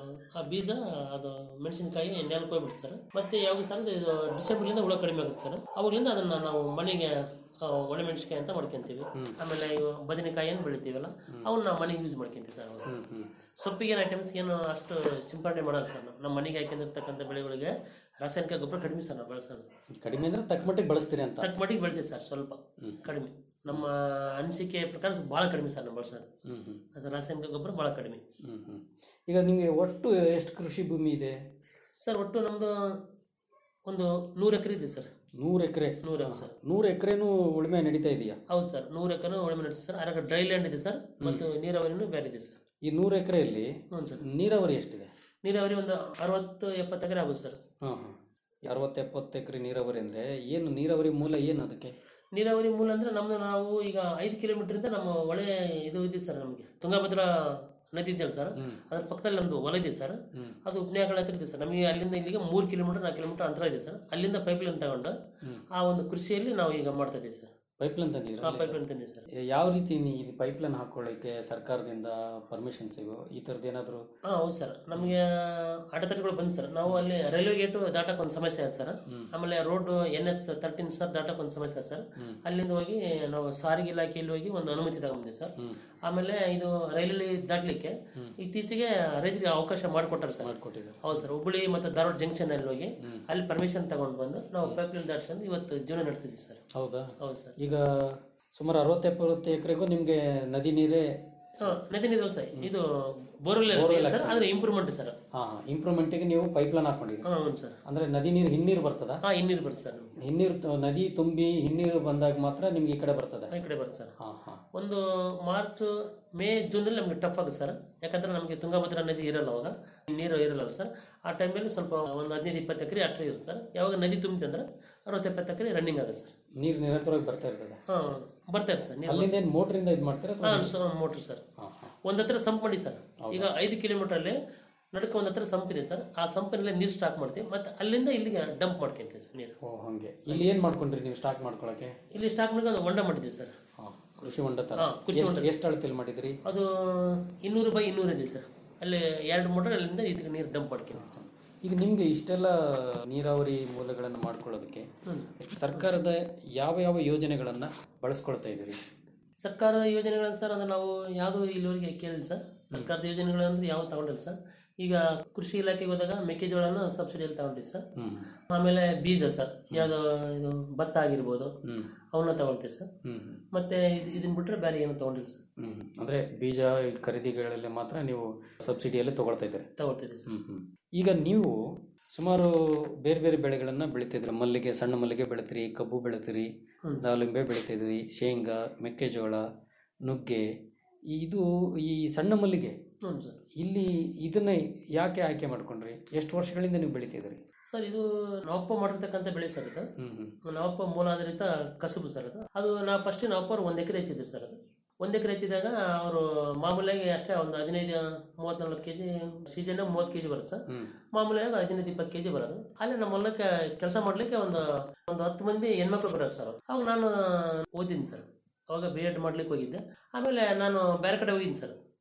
ಆ ಬೀಜ ಅದು ಮೆಣಸಿನಕಾಯಿ ನೆಲಕ್ಕೆ ಹೋಗ್ಬಿಡ್ತು ಸರ್ ಮತ್ತೆ ಯಾವಾಗ ಸರ್ ಇದು ಡಿಸೆಂಬರ್ಲಿಂದ ಹುಳ ಕಡಿಮೆ ಆಗುತ್ತೆ ಸರ್ ಅವಾಗಲಿಂದ ಅದನ್ನು ನಾವು ಮನೆಗೆ ಆ, ಒಣಮೆಣಸಿನಕಾಯಿ ಅಂತ ಮಾಡ್ಕೊಂತೀವಿ ಆಮೇಲೆ ಇವು ಬದನೆಕಾಯಿಯನ್ನು ಬೆಳಿತೀವಲ್ಲ ಅವನ್ನ ನಾವು ಮನೆಗೆ ಯೂಸ್ ಮಾಡ್ಕೊಂತೀವಿ ಸರ್ ಅವಾಗ ಸೊಪ್ಪಿಗೆ ಐಟಮ್ಸ್ ಏನು ಅಷ್ಟು ಸಿಂಪಡಣೆ ಮಾಡಲ್ಲ ಸರ್ ನಾವು ನಮ್ಮ ಮನೆಗೆ ಹಾಕೊಂಡಿರ್ತಕ್ಕಂಥ ಬೆಳೆಗಳಿಗೆ ರಾಸಾಯನಿಕ ಗೊಬ್ಬರ ಕಡಿಮೆ ಸರ್ ನಾವು ಬಳಸೋದು ಕಡಿಮೆ ಅಂದ್ರೆ ತಕ್ಕ ಮಟ್ಟಿಗೆ ಬಳಸ್ತೀರಿ ಅಂತ ತಕ್ಕ ಮಟ್ಟಿಗೆ ಬೆಳಿತೀವಿ ಸರ್ ಸ್ವಲ್ಪ ಕಡಿಮೆ ನಮ್ಮ ಅನಿಸಿಕೆ ಪ್ರಕಾರ ಭಾಳ ಕಡಿಮೆ ಸರ್ ನಾವು ಬಳಸೋದು ಹ್ಮ್ ಹ್ಮ್ ಅದು ರಾಸಾಯನಿಕ ಗೊಬ್ಬರ ಭಾಳ ಕಡಿಮೆ ಹ್ಮ್ ಹ್ಮ್ ಈಗ ನಿಮಗೆ ಒಟ್ಟು ಎಷ್ಟು ಕೃಷಿ ಭೂಮಿ ಇದೆ ಸರ್ ಒಟ್ಟು ನಮ್ಮದು ಒಂದು ನೂರು ಎಕರೆ ಇದೆ ಸರ್ ನೂರು ಎಕರೆ ನೂರು ಎಕರೆ ಸರ್ ನೂರು ಎಕರೆನೂ ಉಳುಮೆ ನಡೀತಾ ಇದೆಯಾ ಹೌದು ಸರ್ ನೂರು ಎಕರೆ ಒಳಮೆ ನಡೆಸಿ ಸರ್ ಅದ್ರಾಗ ಡ್ರೈ ಲ್ಯಾಂಡ್ ಇದೆ ಸರ್ ಮತ್ತು ನೀರಾವರಿನೂ ಬೇರೆ ಇದೆ ಸರ್ ಈ ನೂರು ಎಕರೆಯಲ್ಲಿ ಹ್ಞೂ ಸರ್ ನೀರಾವರಿ ಎಷ್ಟಿದೆ ನೀರಾವರಿ ಒಂದು ಅರವತ್ತು ಎಪ್ಪತ್ತು ಎಕರೆ ಆಗುತ್ತೆ ಸರ್ ಹಾಂ ಹಾಂ ಅರವತ್ತು ಎಪ್ಪತ್ತು ಎಕರೆ ನೀರಾವರಿ ಅಂದರೆ ಏನು ನೀರಾವರಿ ಮೂಲ ಏನು ಅದಕ್ಕೆ ನೀರಾವರಿ ಮೂಲ ಅಂದ್ರೆ ನಮ್ದು ನಾವು ಈಗ ಐದು ಕಿಲೋಮೀಟರ್ ನಮ್ಮ ಹೊಳೆ ಇದು ಇದೆ ಸರ್ ನಮಗೆ ತುಂಗಭದ್ರಾ ನದಿ ಇದೆಯಲ್ಲ ಸರ್ ಅದ್ರ ಪಕ್ಕದಲ್ಲಿ ನಮ್ದು ಹೊಲ ಇದೆ ಸರ್ ಅದು ಉಪನ್ಯಾಗಳ ಹತ್ರ ಇದೆ ಸರ್ ನಮಗೆ ಅಲ್ಲಿಂದ ಇಲ್ಲಿಗೆ ಮೂರು ಕಿಲೋಮೀಟರ್ ನಾಲ್ಕು ಕಿಲೋಮೀಟರ್ ಅಂತರ ಇದೆ ಸರ್ ಅಲ್ಲಿಂದ ಪೈಪ್ ಲೈನ್ ತಗೊಂಡು ಆ ಒಂದು ಕೃಷಿಯಲ್ಲಿ ನಾವು ಈಗ ಮಾಡ್ತಾ ಇದ್ದೀವಿ ಸರ್ ಪೈಪ್ಲೈನ್ ತಂದಿದ್ದೀರಾ ಆ ಪೈಪ್ ಲೈನ್ ತಂದಿದೆ ಸರ್ ಯಾವ ರೀತಿ ನೀವು ಪೈಪ್ಲೈನ್ ಹಾಕೊಳ್ಳಿಕ್ಕೆ ಸರ್ಕಾರದಿಂದ ಪರ್ಮಿಷನ್ ಸಿಗೋ ಈ ಥರದ್ದು ಏನಾದರೂ ಹಾಂ ಹೌದು ಸರ್ ನಮಗೆ ಅಡೆತಡೆಗಳು ಬಂದು ಸರ್ ನಾವು ಅಲ್ಲಿ ರೈಲ್ವೆ ಗೇಟು ದಾಟಕ್ಕೆ ಒಂದು ಸಮಸ್ಯೆ ಆಯ್ತು ಸರ್ ಆಮೇಲೆ road N S thirteen sir ದಾಟಕ್ಕೆ ಒಂದು ಸಮಸ್ಯೆ ಆಯ್ತು ಸರ್ ಅಲ್ಲಿಂದ ಹೋಗಿ ನಾವು ಸಾರಿಗೆ ಇಲಾಖೆಯಲ್ಲಿ ಹೋಗಿ ಒಂದು ಅನುಮತಿ ತಗೊಂಡಿದ್ದೆ ಸರ್ ಆಮೇಲೆ ಇದು ರೈಲಲ್ಲಿ ದಾಟಲಿಕ್ಕೆ ಇತ್ತೀಚೆಗೆ ರೈತರಿಗೆ ಅವಕಾಶ ಮಾಡಿಕೊಟ್ಟಾರೆ ಸರ್ ಮಾಡಿಕೊಟ್ಟಿದ್ದಾರೆ ಹೌದು ಸರ್ ಹುಬ್ಬಳ್ಳಿ ಮತ್ತು ಧಾರವಾಡ ಜಂಕ್ಷನ್ ಅಲ್ಲಿ ಹೋಗಿ ಅಲ್ಲಿ ಪರ್ಮಿಷನ್ ತಗೊಂಡು ಬಂದು ನಾವು ಪೈಪ್ ಲೈನ್ ದಾಟ್ಸ್ಕೊಂಡು ಇವತ್ತು ಜೀವನ ನಡೆಸ್ತಿದ್ದೀವಿ ಸರ್ ಹೌದಾ ಹೌದು ಸರ್ ಈಗ ಸುಮಾರು ಅರವತ್ತು ಎಪ್ಪತ್ತು ಎಕರೆಗೂ ನಿಮಗೆ ನದಿ ನೀರೇ ಹಾಂ ನದಿ ನೀರಲ್ಲ ಸರ್ ಇದು ಬೋರ್ವೆಲ್ ಸರ್ ಆದರೆ ಇಂಪ್ರೂವ್ಮೆಂಟ್ ಸರ್ ಹಾಂ ಇಂಪ್ರೂವ್ಮೆಂಟಿಗೆ ನೀವು ಪೈಪ್ಲೈನ್ ಹಾಕೊಂಡಿದ್ದೀರಿ ಹಾಂ ಹೌದು ಸರ್ ಅಂದರೆ ನದಿ ನೀರು ಹಿನ್ನೀರು ಬರ್ತದ ಹಾಂ ಇನ್ನೀರು ಬರುತ್ತೆ ಸರ್ ನಮಗೆ ಹಿನ್ನೀರು ತ- ನದಿ ತುಂಬಿ ಹಿನ್ನೀರು ಬಂದಾಗ ಮಾತ್ರ ನಿಮ್ಗೆ ಈ ಕಡೆ ಬರ್ತದೆ ಈ ಕಡೆ ಬರುತ್ತೆ ಸರ್ ಹಾಂ ಹಾಂ ಒಂದು ಮಾರ್ಚ್ ಮೇ ಜೂನಲ್ಲಿ ನಮಗೆ ಟಫ್ ಆಗುತ್ತೆ ಸರ್ ಯಾಕಂದ್ರೆ ನಮಗೆ ತುಂಗಭದ್ರಾ ನದಿ ಇರಲ್ಲ ಅವಾಗ ನೀರು ಇರಲ್ಲ ಸರ್ ಆ ಟೈಮಲ್ಲಿ ಸ್ವಲ್ಪ ಒಂದು ಹದಿನೈದು ಇಪ್ಪತ್ತು ಎಕರೆ ಅಟ್ರೆ ಇರುತ್ತೆ ಸರ್ ಯಾವಾಗ ನದಿ ತುಂಬಿದೆ ಅಂದ್ರೆ ಅರವತ್ತು ಎಪ್ಪತ್ತು ಎಕರೆ ರನ್ನಿಂಗ್ ಆಗುತ್ತೆ ಸರ್ ನೀರು ನಿರಂತರವಾಗಿ ಬರ್ತಾ ಇರ್ತದೆ ಹಾಂ ಬರ್ತಾ ಇದೆ ಸರ್ ನೀವು ಅಲ್ಲಿಂದ ಏನು ಮೋಟ್ರಿಂದ ಇದು ಮಾಡ್ತೀರಾ ಅಥವಾ ಹಾಂ ಮೋಟ್ರ್ ಸರ್ ಹಾಂ ಹಾಂ ಒಂದು ಹತ್ರ ಸಂಪ್ ಮಾಡಿ ಸರ್ ಈಗ ಐದು ಕಿಲೋಮೀಟ್ರಲ್ಲಿ ನಡಕ ಒಂದು ಹತ್ರ ಸಂಪ್ ಇದೆ ಸರ್ ಆ ಸಂಪಿನಲ್ಲಿ ನೀರು ಸ್ಟಾಕ್ ಮಾಡ್ತೀವಿ ಮತ್ತು ಅಲ್ಲಿಂದ ಇಲ್ಲಿಗೆ ಡಂಪ್ ಮಾಡ್ಕೊಂತೀವಿ ಸರ್ ನೀರು ಓ ಹಾಗೆ ಇಲ್ಲಿ ಏನು ಮಾಡ್ಕೊಂಡ್ರಿ ನೀವು ಸ್ಟಾಕ್ ಮಾಡ್ಕೊಳಕ್ಕೆ ಇಲ್ಲಿ ಸ್ಟಾಕ್ ಮಾಡ್ಕೊಂಡು ಹೊಂಡ ಮಾಡಿದ್ದೀವಿ ಸರ್ ಹಾಂ ಕೃಷಿ ಹೊಂಡ ಥರ ಹಾಂ, ಕೃಷಿ ಎಷ್ಟು ಹೊಂಡ. ಎಷ್ಟು ಅಳತೆಯಲ್ಲಿ ಮಾಡಿದ್ರಿ ಅದು ಇನ್ನೂರು ಬೈ ಇನ್ನೂರು ಇದೆ ಸರ್ ಅಲ್ಲಿ ಎರಡು ಮೋಟರ್ ಅಲ್ಲಿಂದ ಇದಕ್ಕೆ ನೀರು ಡಂಪ್ ಮಾಡ್ಕೊಂತೀವಿ ಸರ್ ಈಗ ನಿಮ್ಗೆ ಇಷ್ಟೆಲ್ಲ ನೀರಾವರಿ ಮೂಲಗಳನ್ನು ಮಾಡ್ಕೊಳ್ಳೋದಕ್ಕೆ ಸರ್ಕಾರದ ಯಾವ ಯಾವ ಯೋಜನೆಗಳನ್ನ ಬಳಸ್ಕೊಳ್ತಾ ಇದ್ದೀರಿ ಸರ್ಕಾರದ ಯೋಜನೆಗಳನ್ನ ಸರ್ ಅಂದ್ರೆ ನಾವು ಯಾವುದು ಇಲ್ಲಿವರೆಗೆ ಕೇಳಿಲ್ಲ ಸರ್ ಸರ್ಕಾರದ ಯೋಜನೆಗಳಂದ್ರೆ ಯಾವ ತಗೊಂಡಿಲ್ಲ ಸರ್ ಈಗ ಕೃಷಿ ಇಲಾಖೆಗೆ ಹೋದಾಗ ಮೆಕ್ಕೆಜೋಳನ ಸಬ್ಸಿಡಿಯಲ್ಲಿ ತಗೊಂಡಿವಿ ಸರ್ ಹ್ಮ್ ಆಮೇಲೆ ಬೀಜ ಸರ್ ಯಾವುದು ಇದು ಭತ್ತ ಆಗಿರ್ಬೋದು ಹ್ಮ್ ಅವನ್ನ ತಗೊಳ್ತೀವಿ ಸರ್ ಹ್ಮ್ ಮತ್ತೆ ಇದ್- ಇದನ್ನ ಬಿಟ್ರೆ ಬೇರೆ ಏನು ತಗೊಂಡಿಲ್ಲ ಸರ್ ಹ್ಮ್ ಅಂದ್ರೆ ಬೀಜ ಖರೀದಿಗಳಲ್ಲಿ ಮಾತ್ರ ನೀವು ಸಬ್ಸಿಡಿಯಲ್ಲಿ ತಗೊಳ್ತಾ ಇದ್ದೀರಿ ತಗೊಳ್ತಿದ್ದೀವಿ ಸರ್ ಹ್ಮ್ ಹ್ಮ್ ಈಗ ನೀವು ಸುಮಾರು ಬೇರೆ ಬೇರೆ ಬೆಳೆಗಳನ್ನ ಬೆಳಿತಿದ್ರಿ ಮಲ್ಲಿಗೆ ಸಣ್ಣ ಮಲ್ಲಿಗೆ ಬೆಳಿತೀರಿ ಕಬ್ಬು ಬೆಳಿತೀರಿ ಹ್ಮ್. ದಾಳಿಂಬೆ ಬೆಳಿತಿದ್ರಿ ಶೇಂಗಾ ಮೆಕ್ಕೆಜೋಳ ನುಗ್ಗೆ ಇದು ಈ ಸಣ್ಣ ಮಲ್ಲಿಗೆ ಹ್ಞೂ ಸರ್ ಇಲ್ಲಿ ಇದನ್ನ ಯಾಕೆ ಆಯ್ಕೆ ಮಾಡ್ಕೊಂಡ್ರಿ ಎಷ್ಟು ವರ್ಷಗಳಿಂದ ನೀವು ಬೆಳಿತಿದ್ರಿ ಸರ್ ಇದು ನಾವಪ್ಪ ಮಾಡಿರ್ತಕ್ಕಂಥ ಬೆಳೆ ಸರ್ ಇದು ಹ್ಮ್ ಹ್ಮ್ ನಾವಪ್ಪ ಮೂಲಾಧಾರಿತ ಕಸುಬು ಸರ್ ಅದು ಅದು ನಾವು ಫಸ್ಟ್ ನಾವಪ್ಪ ಅವ್ರು ಒಂದು ಎಕರೆ ಹೆಚ್ಚಿದ್ರು ಸರ್ ಅದು ಒಂದು ಎಕರೆ ಹೆಚ್ಚಿದಾಗ ಅವರು ಮಾಮೂಲಿಯಾಗಿ ಅಷ್ಟೇ ಒಂದು ಹದಿನೈದು ಮೂವತ್ತು ನಲ್ವತ್ತು ಕೆ ಜಿ ಸೀಸನ್ ಮೂವತ್ತು ಕೆ ಜಿ ಬರುತ್ತೆ ಸರ್ ಹ್ಮ್ ಮಾಮೂಲಿಯಾಗಿ ಹದಿನೈದು ಇಪ್ಪತ್ತು ಕೆ ಜಿ ಬರೋದು ಅಲ್ಲಿ ನಮ್ಮ ಹೊಲಕ್ಕೆ ಕೆಲಸ ಮಾಡ್ಲಿಕ್ಕೆ ಒಂದು ಒಂದು ಹತ್ತು ಮಂದಿ ಹೆಣ್ಮಕ್ಳು ಬರೋರು ಸರ್ ಅವ್ರು. ಅವಾಗ ನಾನು ಓದಿದ್ದೀನಿ ಸರ್ ಅವಾಗ ಬಿ ಎಡ್ ಮಾಡ್ಲಿಕ್ಕೆ ಹೋಗಿದ್ದೆ ಆಮೇಲೆ ನಾನು ಬೇರೆ ಕಡೆ ಹೋಗಿದ್ದೀನಿ ಸರ್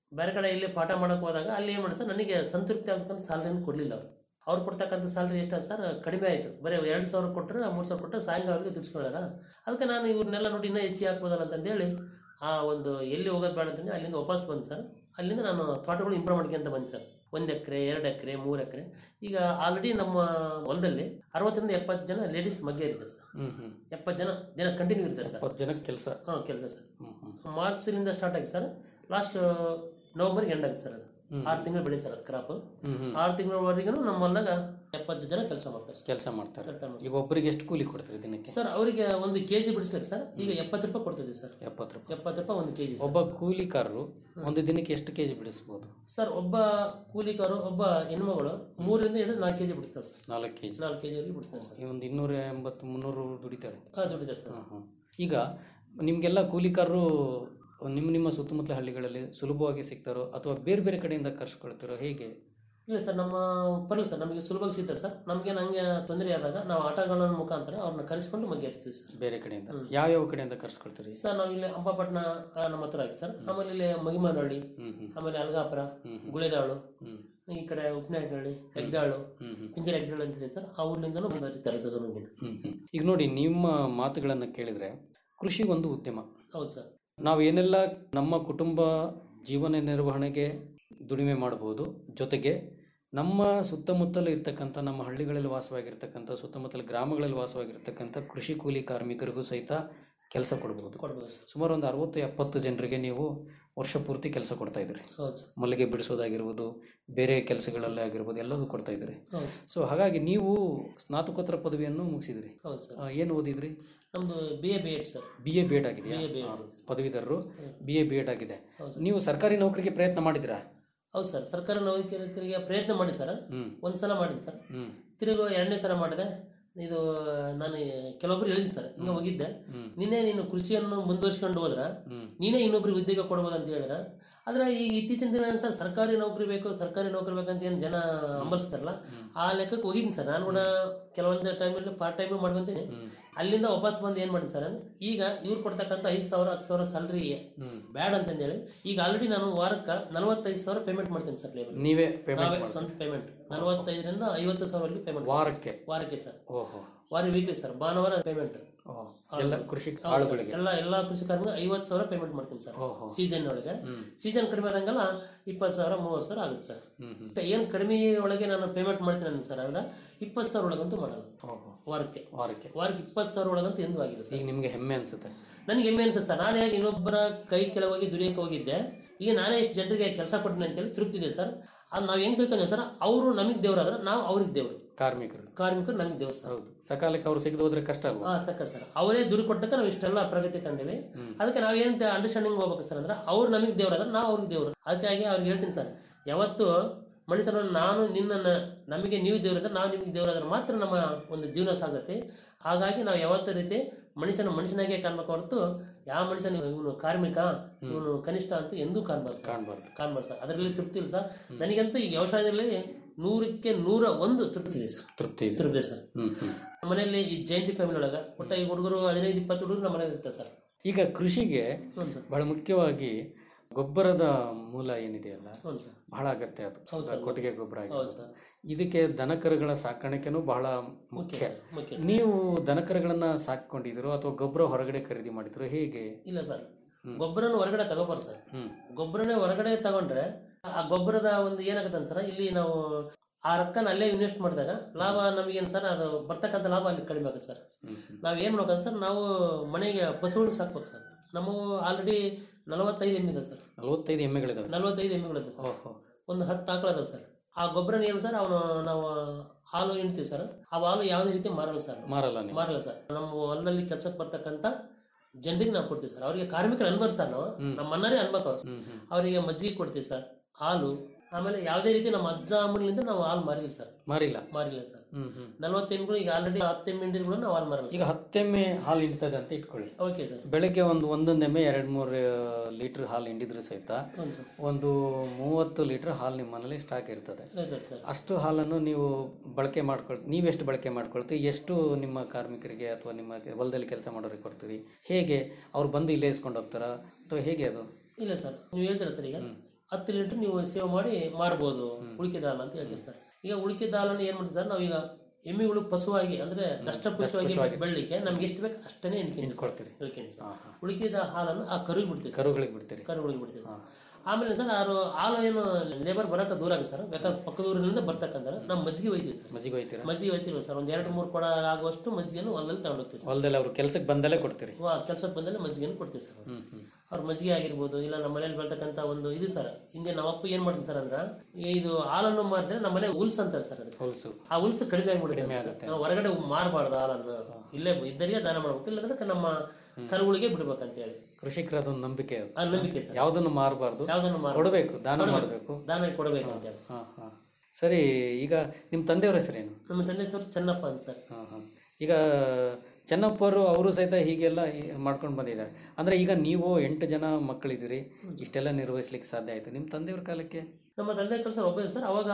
ಬೇರೆ ಕಡೆ ಇಲ್ಲಿ ಪಾಠ ಮಾಡಕ್ಕೆ ಹೋದಾಗ ಅಲ್ಲಿ ಏನು ಮಾಡಿ ಸರ್ ನನಗೆ ಸಂತೃಪ್ತಿ ಆಗ್ತಕ್ಕಂಥ ಸ್ಯಾಲ್ರಿನ ಕೊಡಲಿಲ್ಲ ಅವರು ಅವ್ರು ಕೊಡ್ತಕ್ಕಂಥ ಸ್ಯಾಲ್ರಿ ಎಷ್ಟು ಸರ್ ಕಡಿಮೆ ಆಯಿತು ಬರೀ ಎರಡು ಸಾವಿರ ಕೊಟ್ಟರೆ ಮೂರು ಸಾವಿರ ಕೊಟ್ಟರೆ ಸಾಯಂಕಾಲ ಅವ್ರಿಗೆ ದುಡ್ಸ್ಕೊಳ್ಳೋಣ ಅದಕ್ಕೆ ನಾನು ಇವ್ರನ್ನೆಲ್ಲ ನೋಡಿ ಇನ್ನೂ ಹೆಚ್ಚಿಗೆ ಹಾಕ್ಬೋದಲ್ಲ ಅಂತಂದೇಳಿ ಆ ಒಂದು ಎಲ್ಲಿ ಹೋಗೋದು ಬೇಡ ಅಂತಂದ್ರೆ ಅಲ್ಲಿಂದ ವಾಪಸ್ ಬಂದು ಸರ್ ಅಲ್ಲಿಂದ ನಾನು ತೋಟಗಳು ಇಂಪ್ರೂವ್ ಮಾಡ್ಕೊಂತ ಬಂದೆ ಸರ್ ಒಂದು ಎಕರೆ ಎರಡು ಎಕರೆ ಮೂರು ಎಕರೆ ಈಗ ಆಲ್ರೆಡಿ ನಮ್ಮ ಹೊಲದಲ್ಲಿ ಅರವತ್ತರಿಂದ ಎಪ್ಪತ್ತು ಜನ ಲೇಡೀಸ್ ಮಗ್ಗೆ ಇರ್ತಾರೆ ಸರ್ ಹ್ಮ್ ಹ್ಮ್ ಎಪ್ಪತ್ತು ಜನ ದಿನ ಕಂಟಿನ್ಯೂ ಇರ್ತಾರೆ ಸರ್ ಇಪ್ಪತ್ತು ಜನಕ್ಕೆ ಕೆಲಸ ಹಾಂ ಕೆಲಸ ಸರ್ ಹ್ಮ್ ಹ್ಮ್ ಮಾರ್ಚ್ರಿಂದ ಸ್ಟಾರ್ಟ್ ಆಗಿ ಸರ್ ಲಾಸ್ಟ್ ನವಂಬರ್ಗೆ ಎಂಡ್ ಆಗುತ್ತೆ ಸರ್ ಅದು ಆರು ತಿಂಗಳು ಬೆಳೆ ಸರ್ ಅದು ಕ್ರಾಪ್ ಹ್ಮ್ ಹ್ಮ್ ಆರು ತಿಂಗಳವರೆಗೂ ನಮ್ಮ ಹೊಲ್ದಾಗ ಎಪ್ಪತ್ತು ಜನ ಕೆಲಸ ಮಾಡ್ತಾರೆ ಸರ್ ಕೆಲಸ ಮಾಡ್ತಾರೆ ಕೆಲಸ ಮಾಡ್ತಾರೆ. ಈಗ ಒಬ್ಬರಿಗೆ ಎಷ್ಟು ಕೂಲಿ ಕೊಡ್ತೀರಿ ದಿನಕ್ಕೆ ಸರ್ ಅವರಿಗೆ ಒಂದು ಕೆ ಜಿ ಬಿಡಿಸ್ಲಿಕ್ಕೆ ಸರ್ ಈಗ ಎಪ್ಪತ್ತು ರೂಪಾಯಿ ಕೊಡ್ತಿದ್ವಿ ಸರ್ ಎಪ್ಪತ್ತು ರೂಪಾಯಿ ಎಪ್ಪತ್ತು ರೂಪಾಯಿ ಒಂದು ಕೆ ಜಿ ಒಬ್ಬ ಕೂಲಿಕಾರರು ಒಂದು ದಿನಕ್ಕೆ ಎಷ್ಟು ಕೆಜಿ ಬಿಡಿಸ್ಬೋದು ಸರ್ ಒಬ್ಬ ಕೂಲಿಕಾರು ಒಬ್ಬ ಹೆಣ್ಮಗಳು ಮೂರರಿಂದ ಹಿಡಿದು ನಾಲ್ಕು ಕೆ ಜಿ ಬಿಡಿಸ್ತಾರೆ ಸರ್ ನಾಲ್ಕು ಕೆಜಿ ನಾಲ್ಕು ಕೆ ಜಿವರೆಗೆ ಬಿಡಿಸ್ತಾರೆ ಸರ್ ಈ ಒಂದು ಇನ್ನೂರ ಎಂಬತ್ತು ಮುನ್ನೂರು ದುಡಿತಾರೆ ಹಾಂ ದುಡಿತಾರೆ ಸರ್ ಹ್ಮ್, ಹ್ಮ್. ಈಗ ನಿಮಗೆಲ್ಲ ಕೂಲಿಕಾರರು ನಿಮ್ಮ ನಿಮ್ಮ ಸುತ್ತಮುತ್ತಲ ಹಳ್ಳಿಗಳಲ್ಲಿ ಸುಲಭವಾಗಿ ಸಿಗ್ತಾರೋ ಅಥವಾ ಬೇರೆ ಬೇರೆ ಕಡೆಯಿಂದ ಕರ್ಸ್ಕೊಳ್ತಾರೋ ಹೇಗೆ ಇಲ್ಲ ಸರ್ ನಮ್ಮ ಪರಲ್ಲ ಸರ್ ನಮಗೆ ಸುಲಭವಾಗಿ ಸಿಗ್ತಾರೆ ಸರ್ ನಮಗೆ ನಂಗೆ ತೊಂದರೆ ಆದಾಗ ನಾವು ಆಟೋಗಳ ಮುಖಾಂತರ ಅವ್ರನ್ನ ಕರೆಸ್ಕೊಂಡು ಮಗ್ಗೆ ಇರ್ತೀವಿ ಸರ್ ಬೇರೆ ಕಡೆಯಿಂದ ಯಾವ್ಯಾವ ಕಡೆಯಿಂದ ಕರ್ಸ್ಕೊಳ್ತೀರಿ ಸರ್ ನಾವು ಇಲ್ಲಿ ಅಂಬಾಪಟ್ನ ಆ, ನಮ್ಮ ಹತ್ರ ಆಯ್ತು ಸರ್ ಆಮೇಲೆ ಇಲ್ಲಿ ಮಗಿಮನಹಳ್ಳಿ ಹ್ಮ್ ಹ್ಮ್ ಆಮೇಲೆ ಅಲ್ಗಾಪುರ ಹ್ಮ್ ಹ್ಮ್. ಗುಳೆದಾಳು ಹ್ಮ್ ಈ ಕಡೆ ಉಪ್ಪಿನಹಳ್ಳಿ ಹೆಗ್ದಾಳು ಹ್ಮ್ ಹ್ಮ್ ಪಿಂಜರ ಹೆಗ್ದಾಳು ಅಂತಿದೆ ಸರ್ ಆ ಊರಿನಿಂದನೂ ಬಂದಿರ್ತಾರೆ ಸರ್ ನಮಗೆ ಹ್ಮ್ ಹ್ಮ್. ಈಗ ನೋಡಿ ನಿಮ್ಮ ಮಾತುಗಳನ್ನು ಕೇಳಿದ್ರೆ ಕೃಷಿ ಒಂದು ಉದ್ಯಮ ಹೌದು ಸರ್ ನಾವು ಏನೆಲ್ಲ ನಮ್ಮ ಕುಟುಂಬ ಜೀವನ ನಿರ್ವಹಣೆಗೆ ದುಡಿಮೆ ಮಾಡಬಹುದು ಜೊತೆಗೆ ನಮ್ಮ ಸುತ್ತಮುತ್ತಲು ಇರ್ತಕ್ಕಂಥ ನಮ್ಮ ಹಳ್ಳಿಗಳಲ್ಲಿ ವಾಸವಾಗಿರ್ತಕ್ಕಂಥ ಸುತ್ತಮುತ್ತಲ ಗ್ರಾಮಗಳಲ್ಲಿ ವಾಸವಾಗಿರ್ತಕ್ಕಂಥ ಕೃಷಿ ಕೂಲಿ ಕಾರ್ಮಿಕರಿಗೂ ಸಹಿತ ಕೆಲಸ ಕೊಡ್ಬೋದು ಕೊಡ್ಬೋದು ಸರ್ ಸುಮಾರು ಒಂದು ಅರವತ್ತು ಎಪ್ಪತ್ತು ಜನರಿಗೆ ನೀವು ವರ್ಷ ಪೂರ್ತಿ ಕೆಲಸ ಕೊಡ್ತಾ ಇದ್ದೀರಿ ಹೌದು ಸರ್ ಮಲ್ಲಿಗೆ ಬಿಡಿಸೋದಾಗಿರ್ಬೋದು ಬೇರೆ ಕೆಲಸಗಳಲ್ಲೇ ಆಗಿರ್ಬೋದು ಎಲ್ಲದೂ ಕೊಡ್ತಾ ಇದ್ದೀರಿ ಹೌದು ಸರ್ ಸೊ ಹಾಗಾಗಿ ನೀವು ಸ್ನಾತಕೋತ್ತರ ಪದವಿಯನ್ನು ಮುಗಿಸಿದ್ರಿ ಹೌದು ಸರ್ ಏನು ಓದಿದ್ರಿ ನಮ್ಮದು B A B Ed sir B A B Ed ಆಗಿದೆಯಾ BA B.Ed ಹಾ, ಪದವೀಧರರು ಬಿ ಎ ಬಿ ಎಡ್ ಆಗಿದೆ ಹೌದು ನೀವು ಸರ್ಕಾರಿ ನೌಕರಿಗೆ ಪ್ರಯತ್ನ ಮಾಡಿದ್ರಾ ಹೌದು ಸರ್ ಸರ್ಕಾರಿ ನೌಕರರಿಗೆ ಪ್ರಯತ್ನ ಮಾಡಿ ಸರ್ ಹ್ಮ್ ಒಂದು ಸಲ ಮಾಡಿದ್ದು ಸರ್ ಹ್ಮ್ ತಿರುಗು ಎರಡನೇ ಸಲ ಮಾಡಿದೆ ಇದು ನಾನು ಕೆಲವೊಬ್ರು ಹೇಳಿದ್ದೆ ಸರ್ ಹಿಂಗೆ ಹೋಗಿದ್ದೆ ಹ್ಮ್. ನಿನ್ನೆ ನೀನು ಕೃಷಿಯನ್ನು ಮುಂದುವರಿಸ್ಕೊಂಡು ಹೋದ್ರ ಹ್ಮ್ ನೀನೇ ಇನ್ನೊಬ್ರಿಗೆ ಉದ್ಯೋಗ ಕೊಡ್ಬೋದು ಅಂತ ಹೇಳಿದ್ರೆ ಆದ್ರೆ ಈ ಇತ್ತೀಚಿನ ದಿನ ಸರ್ ಸರ್ಕಾರಿ ನೌಕರಿ ಬೇಕು ಸರ್ಕಾರಿ ನೌಕರಿ ಬೇಕಂತ ಏನು ಜನ ಹಂಬಲಿಸ್ತಾರಲ್ಲ ಆ ಲೆಕ್ಕಕ್ಕೆ ಹೋಗಿದ್ದೀನಿ ಸರ್ ನಾನು ಕೂಡ ಕೆಲವೊಂದು ಟೈಮಲ್ಲಿ ಪಾರ್ಟ್ ಟೈಮು ಮಾಡ್ಕೊಂತೀನಿ ಅಲ್ಲಿಂದ ವಾಪಸ್ ಬಂದು ಏನು ಮಾಡಿದ್ದೀನಿ ಸರ್ ಅಂದ್ರೆ ಈಗ ಇವ್ರು ಕೊಡ್ತಕ್ಕಂಥ ಐದು ಸಾವಿರ ಹತ್ತು ಸಾವಿರ ಸ್ಯಾಲ್ರಿ ಹ್ಮ್ ಬ್ಯಾಡ್ ಅಂತಂದೇಳಿ ಈಗ ಆಲ್ರೆಡಿ ನಾನು ವಾರಕ್ಕೆ ನಲವತ್ತೈದು ಸಾವಿರ ಪೇಮೆಂಟ್ ಮಾಡ್ತೀನಿ ಸರ್ ಲೇಬರ್ ನೀವೇ ನಾವೇ ಪೇಮೆಂಟ್ ಸ್ವಂತ ಪೇಮೆಂಟ್ ನಲವತ್ತೈದರಿಂದ ಐವತ್ತು ಸಾವಿರವರೆಗೆ ಪೇಮೆಂಟ್ ವಾರಕ್ಕೆ ವಾರಕ್ಕೆ ಸರ್ ಓಹೋ ವಾರ ವೀಕ್ಲಿ ಸರ್ ಭಾನುವಾರ ಪೇಮೆಂಟ್ ಓಹೋ. ಎಲ್ಲ ಕೃಷಿ ಹೌದು ಸರ್. ಆಳುಗಳಿಗೆ ಎಲ್ಲ ಎಲ್ಲ ಕೃಷಿ ಕಾರ್ಮಿಕ ಐವತ್ತು ಸಾವಿರ ಪೇಮೆಂಟ್ ಮಾಡ್ತೀನಿ ಸರ್ ಓಹೋ ಸೀಸನ್ ಒಳಗೆ ಸೀಸನ್ ಕಡಿಮೆ ಆದಂಗೆಲ್ಲ ಇಪ್ಪತ್ತು ಸಾವಿರ ಮೂವತ್ತು ಸಾವಿರ ಆಗುತ್ತೆ ಸರ್ ಹ್ಮ್ ಹ್ಮ್ ಏನು ಕಡಿಮೆ ಒಳಗೆ ನಾನು ಪೇಮೆಂಟ್ ಮಾಡ್ತೀನಿ ಅಂದ್ರೆ ಸರ್ ಅಂದ್ರೆ ಇಪ್ಪತ್ತು ಸಾವಿರ ಒಳಗಂತೂ ಮಾಡಲ್ಲ ಓಹೋ ವಾರಕ್ಕೆ ವಾರಕ್ಕೆ ವಾರಕ್ಕೆ ಇಪ್ಪತ್ತು ಸಾವಿರ ಒಳಗಂತೂ ಎಂದೂ ಆಗಿಲ್ಲ ಸರ್ ಈಗ ನಿಮ್ಗೆ ಹೆಮ್ಮೆ ಅನ್ಸುತ್ತೆ ನನಗೆ ಹೆಮ್ಮೆ ಅನ್ಸುತ್ತೆ ಸರ್ ನಾನು ಹೇಗೆ ಇನ್ನೊಬ್ಬರ ಕೈ ಕೆಳಗೆ ಹೋಗಿ ದುಡಿಯೋಕೆ ಹೋಗಿದ್ದೆ ಈಗ ನಾನೇ ಇಷ್ಟು ಜನರಿಗೆ ಕೆಲಸ ಕೊಟ್ಟಿನಿ ಅಂತೇಳಿ ತೃಪ್ತಿ ಇದೆ ಸರ್ ಅದು ನಾವು ಹೆಂಗೆ ತಿಳ್ಕೊಂಡ್ವಿ ಸರ್ ಅವರು ನಮಗೆ ದೇವರಾದ್ರೆ ನಾವು ಅವ್ರಿಗೆ ದೇವರು ಕಾರ್ಮಿಕರು ಕಾರ್ಮಿಕರು ನಮಗೆ ದೇವ್ರು ಸರ್ ಹೌದು ಸಕಾಲಕ್ಕೆ ಅವ್ರು ಸಿಗದೆ ಹೋದ್ರೆ ಕಷ್ಟ ಅಲ್ವಾ ಹಾ ಸಕ್ಕ ಸರ್ ಅವರೇ ದುಡ್ಡು ಕೊಟ್ಟಕ್ಕೆ ನಾವು ಇಷ್ಟೆಲ್ಲ ಪ್ರಗತಿ ಕಂಡಿವಿ ಅದಕ್ಕೆ ನಾವು ಏನು ಅಂಡರ್ಸ್ಟ್ಯಾಂಡಿಂಗ್ ಹೋಗ್ಬೇಕು ಸರ್ ಅಂದ್ರೆ ಅವ್ರು ನಮಗೆ ದೇವರಾದ್ರೆ ನಾವು ಅವ್ರಿಗೆ ದೇವರು ಅದಕ್ಕಾಗಿ ಅವ್ರಿಗೆ ಹೇಳ್ತೀನಿ ಸರ್ ಯಾವತ್ತು ಮನುಷ್ಯರನ್ನು ನಾನು ನಿನ್ನನ್ನು ನಮಗೆ ನೀವು ದೇವರಾದ್ರೆ ನಾವು ನಿಮಗೆ ದೇವರಾದ್ರೆ ಮಾತ್ರ ನಮ್ಮ ಒಂದು ಜೀವನ ಸಾಗುತ್ತೆ ಹಾಗಾಗಿ ನಾವು ಯಾವತ್ತೂ ರೀತಿ ಮನುಷ್ಯನ ಮನುಷ್ಯನಾಗೆ ಕಾಣ್ಬೇಕು ಹೊರತು ಯಾವ ಮನುಷ್ಯನ ಇವನು ಕಾರ್ಮಿಕ ಇವನು ಕನಿಷ್ಠ ಅಂತ ಎಂದೂ ಕಾಣ್ಬಾರ್ದು ಸರ್ ಕಾಣ್ಬಾರ್ದು ಕಾಣ್ಬಾರ್ದು ಸರ್ ಅದರಲ್ಲಿ ತೃಪ್ತಿ ಇಲ್ಲ ಸರ್ ನನಗಂತೂ ಈ ವ್ಯವಸಾಯದಲ್ಲಿ ನೂರಕ್ಕೆ ನೂರ ಒಂದು ತೃಪ್ತಿ ಇದೆ ಸರ್ ತೃಪ್ತಿ ಇದೆ. ತೃಪ್ತಿ ಇದೆ ಸರ್ ಹ್ಮ್ ಹ್ಮ್ ನಮ್ಮ ಮನೆಯಲ್ಲಿ ಈ ಜೈಂಟಿ ಫ್ಯಾಮಿಲಿ ಒಳಗೆ ಒಟ್ಟ ಈ ಹುಡುಗರು ಹದಿನೈದು ಇಪ್ಪತ್ತು ಹುಡುಗರು ನಮ್ಮ ಮನೇಲಿ ಇರ್ತಾರೆ ಸರ್ ಈಗ ಕೃಷಿಗೆ ಹ್ಞೂ ಸರ್ ಬಹಳ ಮುಖ್ಯವಾಗಿ ಗೊಬ್ಬರದ ಮೂಲ ಏನಿದೆಯಲ್ಲ ಹ್ಞೂ ಸರ್ ಬಹಳ ಅಗತ್ಯ ಅದು ಹೌದು ಸರ್. ಕೊಟ್ಟಿಗೆ ಗೊಬ್ಬರ ಹೌದು ಆಗಿರ್ಬೋದು. ಸರ್ ಇದಕ್ಕೆ ದನಕರುಗಳ ಸಾಕಾಣಿಕೆನೂ ಬಹಳ ಮುಖ್ಯ ಮುಖ್ಯ ಸರ್ ಮುಖ್ಯ ಸರ್ ನೀವು ದನಕರುಗಳನ್ನ ಸಾಕೊಂಡಿದ್ರು ಅಥವಾ ಗೊಬ್ಬರ ಹೊರಗಡೆ ಖರೀದಿ ಮಾಡಿದ್ರು ಹೇಗೆ ಇಲ್ಲ ಸರ್ ಗೊಬ್ಬರನ ಹೊರಗಡೆ ತಗೋಬಾರ್ದು ಸರ್ ಹ್ಮ್ ಗೊಬ್ಬರನೇ ಹೊರಗಡೆ ತಗೊಂಡ್ರೆ ಆ ಗೊಬ್ಬರದ ಒಂದು ಏನಾಗುತ್ತೆ ಸರ್ ಇಲ್ಲಿ ನಾವು ಆ ರೊಕ್ಕನ ಅಲ್ಲೇ ಇನ್ವೆಸ್ಟ್ ಮಾಡಿದಾಗ ಲಾಭ ನಮಗೇನು ಸರ್ ಅದು ಬರ್ತಕ್ಕಂಥ ಲಾಭ ಅಲ್ಲಿ ಕಡಿಮೆ ಆಗುತ್ತೆ ಸರ್ ಹ್ಮ್ ನಾವು ಏನು ಮಾಡ್ಬೇಕು ಸರ್ ನಾವು ಮನೆಗೆ ಪಶುಗಳು ಸಾಕ್ಬೇಕು ಸರ್ ನಮ್ಮವು ಆಲ್ರೆಡಿ ನಲವತ್ತೈದು ಎಮ್ಮಿದೆ ಸರ್ ನಲವತ್ತೈದು ಎಮ್ಮೆಗಳಿದಾವೆ ನಲವತ್ತೈದು ಎಮ್ಮಿಗಳಿದೆ ಸರ್ ಓಹೋ ಒಂದು ಹತ್ತು ಆಕಳ ಅದಾವೆ ಸರ್ ಆ ಗೊಬ್ಬರನ ಏನು ಸರ್ ಅವನು ನಾವು ಹಾಲು ಹಿಂಡ್ತೀವಿ ಸರ್ ಆ ಹಾಲು ಯಾವುದೇ ರೀತಿ ಮಾರಲ್ಲ ಸರ್ ಮಾರಲ್ಲ ನೀವು ಮಾರಲ್ಲ ಸರ್ ನಮ್ಮ ಹೊಲದಲ್ಲಿ ಕೆಲಸಕ್ಕೆ ಬರ್ತಕ್ಕಂಥ ಜನರಿಗೆ ನಾವು ಕೊಡ್ತೀವಿ ಸರ್ ಅವರಿಗೆ ಕಾರ್ಮಿಕರು ಅನ್ಬಾರ್ದು ಸರ್ ನಾವು ನಮ್ಮ ಮನ್ನರೇ ಅನ್ಬೇಕು ಅವ್ರು ಹ್ಮ್ ಹ್ಮ್ ಅವರಿಗೆ ಮಜ್ಜಿಗೆ ಕೊಡ್ತೀವಿ ಸರ್ ಹಾಲು ಆಮೇಲೆ ಯಾವುದೇ ರೀತಿ ನಮ್ಮ ಅಜ್ಜ ಅಮ್ಮನಿಂದ ನಾವು ಹಾಲು ಮಾರಿಲ್ಲ ಸರ್ ಮಾರಿಲ್ಲ ಮಾರಿಲ್ಲ ಸರ್ ಹ್ಮ್ ಹ್ಮ್ ನಲ್ವತ್ತು ಎಮ್ಮಿಗಳು ಈಗ ಆಲ್ರೆಡಿ ಹತ್ತು ಎಮ್ಮೆ ಹಿಂಡಿದ್ರು ನಾವು ಹಾಲು ಮಾರಲ್ಲ ಈಗ ಹತ್ತೆಮ್ಮೆ ಹಾಲು ಹಿಂಡ್ತದೆ ಅಂತ ಇಟ್ಕೊಳ್ಳಿ ಓಕೆ ಸರ್ ಬೆಳಗ್ಗೆ ಒಂದು ಒಂದೊಂದು ಎಮ್ಮೆ ಎರಡು ಮೂರು ಲೀಟರ್ ಹಾಲು ಹಿಂಡಿದ್ರು ಸಹಿತ ಹ್ಞೂ ಸರ್ ಒಂದು ಮೂವತ್ತು ಲೀಟರ್ ಹಾಲು ನಿಮ್ಮ ಮನೇಲಿ ಸ್ಟಾಕ್ ಇರ್ತದೆ ಹೌದಾ ಸರ್ ಅಷ್ಟು ಹಾಲನ್ನು ನೀವು ಬಳಕೆ ಮಾಡ್ಕೊಳ್ ನೀವೆಷ್ಟು ಬಳಕೆ ಮಾಡ್ಕೊಳ್ತೀವಿ ಎಷ್ಟು ನಿಮ್ಮ ಕಾರ್ಮಿಕರಿಗೆ ಅಥವಾ ನಿಮ್ಮ ಹೊಲದಲ್ಲಿ ಕೆಲಸ ಮಾಡೋರಿಗೆ ಕೊಡ್ತೀರಿ ಹೇಗೆ ಅವ್ರು ಬಂದು ಇಲ್ಲೇ ಇಸ್ಕೊಂಡು ಹೋಗ್ತಾರಾ ಅಥವಾ ಹೇಗೆ ಅದು ಇಲ್ಲ ಸರ್ ನೀವು ಹೇಳ್ತೀರಾ ಸರ್ ಈಗ ಹತ್ತು ಲೀಟರ್ ನೀವು ಸೇವ್ ಮಾಡಿ ಮಾರ್ಬೋದು ಉಳಿಕೆ ಹಾಲು ಅಂತ ಹೇಳ್ತೀರಿ ಸರ್ ಈಗ ಉಳಿಕೆ ಹಾಲನ್ನು ಏನ್ ಮಾಡ್ತೀವಿ ಸರ್ ನಾವೀಗ ಎಮ್ಮಿಗಳು ಪಶುವಾಗಿ ಅಂದ್ರೆ ದಷ್ಟಪುಷ್ಟವಾಗಿ ಬೆಳ್ಳಿಕ್ಕೆ ನಮ್ಗೆ ಎಷ್ಟು ಬೇಕು ಅಷ್ಟೇ ಎಣ್ಕೊಂಡು ಕೊಡ್ತೀರಿ. ಹೇಳ್ತೀನಿ ಸರ್ ಉಳಿಕೆದ ಹಾಲನ್ನು ಆ ಕರುಗೆ ಬಿಡ್ತೀವಿ ಸರ್ ಕರುಗಳಿಗೆ ಬಿಡ್ತೀರಿ ಕರುಗಳಿಗೆ ಬಿಡ್ತೀವಿ ಸರ್ ಆಮೇಲೆ ಸರ್ ಅವರು ಹಾಲು ಏನು ಲೇಬರ್ ಬರಕ ದೂರ ಆಗುತ್ತೆ ಸರ್ ಬೇಕಾದ್ರೆ ಪಕ್ಕದ ಊರಿನಿಂದ ಬರ್ತಕ್ಕಂದ್ರೆ ನಾವು ಮಜ್ಜಿಗೆ ಒಯ್ತೀವಿ ಸರ್ ಮಜ್ಜಿಗೆ ಹೋಯ್ತೀರಾ ಮಜ್ಜಿಗೆ ಒಯ್ತೀವಿ ಸರ್ ಒಂದ್ ಎರಡು ಮೂರು ಕೊಡ ಆಗುವಷ್ಟು ಮಜ್ಜಿಗೆಯನ್ನು ಹೊಲದಲ್ಲಿ ತಗೊಂಡೋಗ್ತೀವಿ ಸರ್ ಹೊಲದಲ್ಲಿ ಅವ್ರು ಕೆಲಸಕ್ಕೆ ಬಂದಲ್ಲೇ ಕೊಡ್ತೀರಿ ಕೆಲಸಕ್ಕೆ ಬಂದಲ್ಲಿ ಮಜ್ಜಿಗೆಯನ್ನು ಕೊಡ್ತೀವಿ ಸರ್ ಹ್ಮ್ ಹ್ಮ್ ಅವ್ರ ಮಜ್ಜಿಗೆ ಆಗಿರ್ಬೋದು ಇಲ್ಲ ನಮ್ಮ ಮನೇಲಿ ಬೆಳ್ತಕ್ಕಂಥ ಒಂದು ಇದು ಸರ್ ಹಿಂಗೆ ನಮ್ಮ ಅಪ್ಪ ಏನ್ ಮಾಡ್ತೀನಿ ಸರ್ ಅಂದ್ರೆ ಇದು ಹಾಲನ್ನು ಮಾರಿದ್ರೆ ನಮ್ಮ ಮನೆ ಉಲ್ಸ್ ಅಂತಾರೆ ಸರ್ ಅದಕ್ಕೆ ಹೊಲಸು ಆ ಉಲ್ಸು ಕಡಿಮೆ ಆಗ್ಬಿಡುತ್ತೆ ನಾವು ಹೊರಗಡೆ ಮಾರಬಾರ್ದು ಹಾಲನ್ನು ಇಲ್ಲೇ ಇದ್ದರಿಗೆ ದಾನ ಮಾಡ್ಬೇಕು ಇಲ್ಲಂದ್ರೆ ನಮ್ಮ ಕರುಗಳಿಗೆ ಬಿಡ್ಬೇಕಂತ ಹೇಳಿ ಕೃಷಿಕರ ಅದೊಂದು ನಂಬಿಕೆ ಅದು ಆ ನಂಬಿಕೆ ಸರ್ ಯಾವುದನ್ನು ಮಾರಬಾರ್ದು ಯಾವ್ದನ್ನು ಮಾರ ಕೊಡಬೇಕು ದಾನ ಮಾಡಬೇಕು ದಾನ ಕೊಡಬೇಕು ಅಂತ ಹೇಳಿ ಹಾ ಹಾ ಸರಿ ಈಗ ನಿಮ್ಮ ತಂದೆಯವ್ರ ಹೆಸರೇನು ನಮ್ಮ ತಂದೆ ಸರ್ ಚೆನ್ನಪ್ಪ ಅಂತ ಸರ್ ಹಾ ಹಾ ಈಗ ಚೆನ್ನಪ್ಪರು ಅವರು ಸಹಿತ ಹೀಗೆಲ್ಲ ಮಾಡ್ಕೊಂಡು ಬಂದಿದ್ದಾರೆ ಅಂದ್ರೆ ಈಗ ನೀವು ಎಂಟು ಜನ ಮಕ್ಕಳಿದ್ದೀರಿ ಇಷ್ಟೆಲ್ಲ ನಿರ್ವಹಿಸ್ಲಿಕ್ಕೆ ಸಾಧ್ಯ ಆಯ್ತು ನಿಮ್ಮ ತಂದೆಯವ್ರ ಕಾಲಕ್ಕೆ ನಮ್ಮ ತಂದೆ ಕೆಲಸ ಒಬ್ಬ ಸರ್ ಅವಾಗ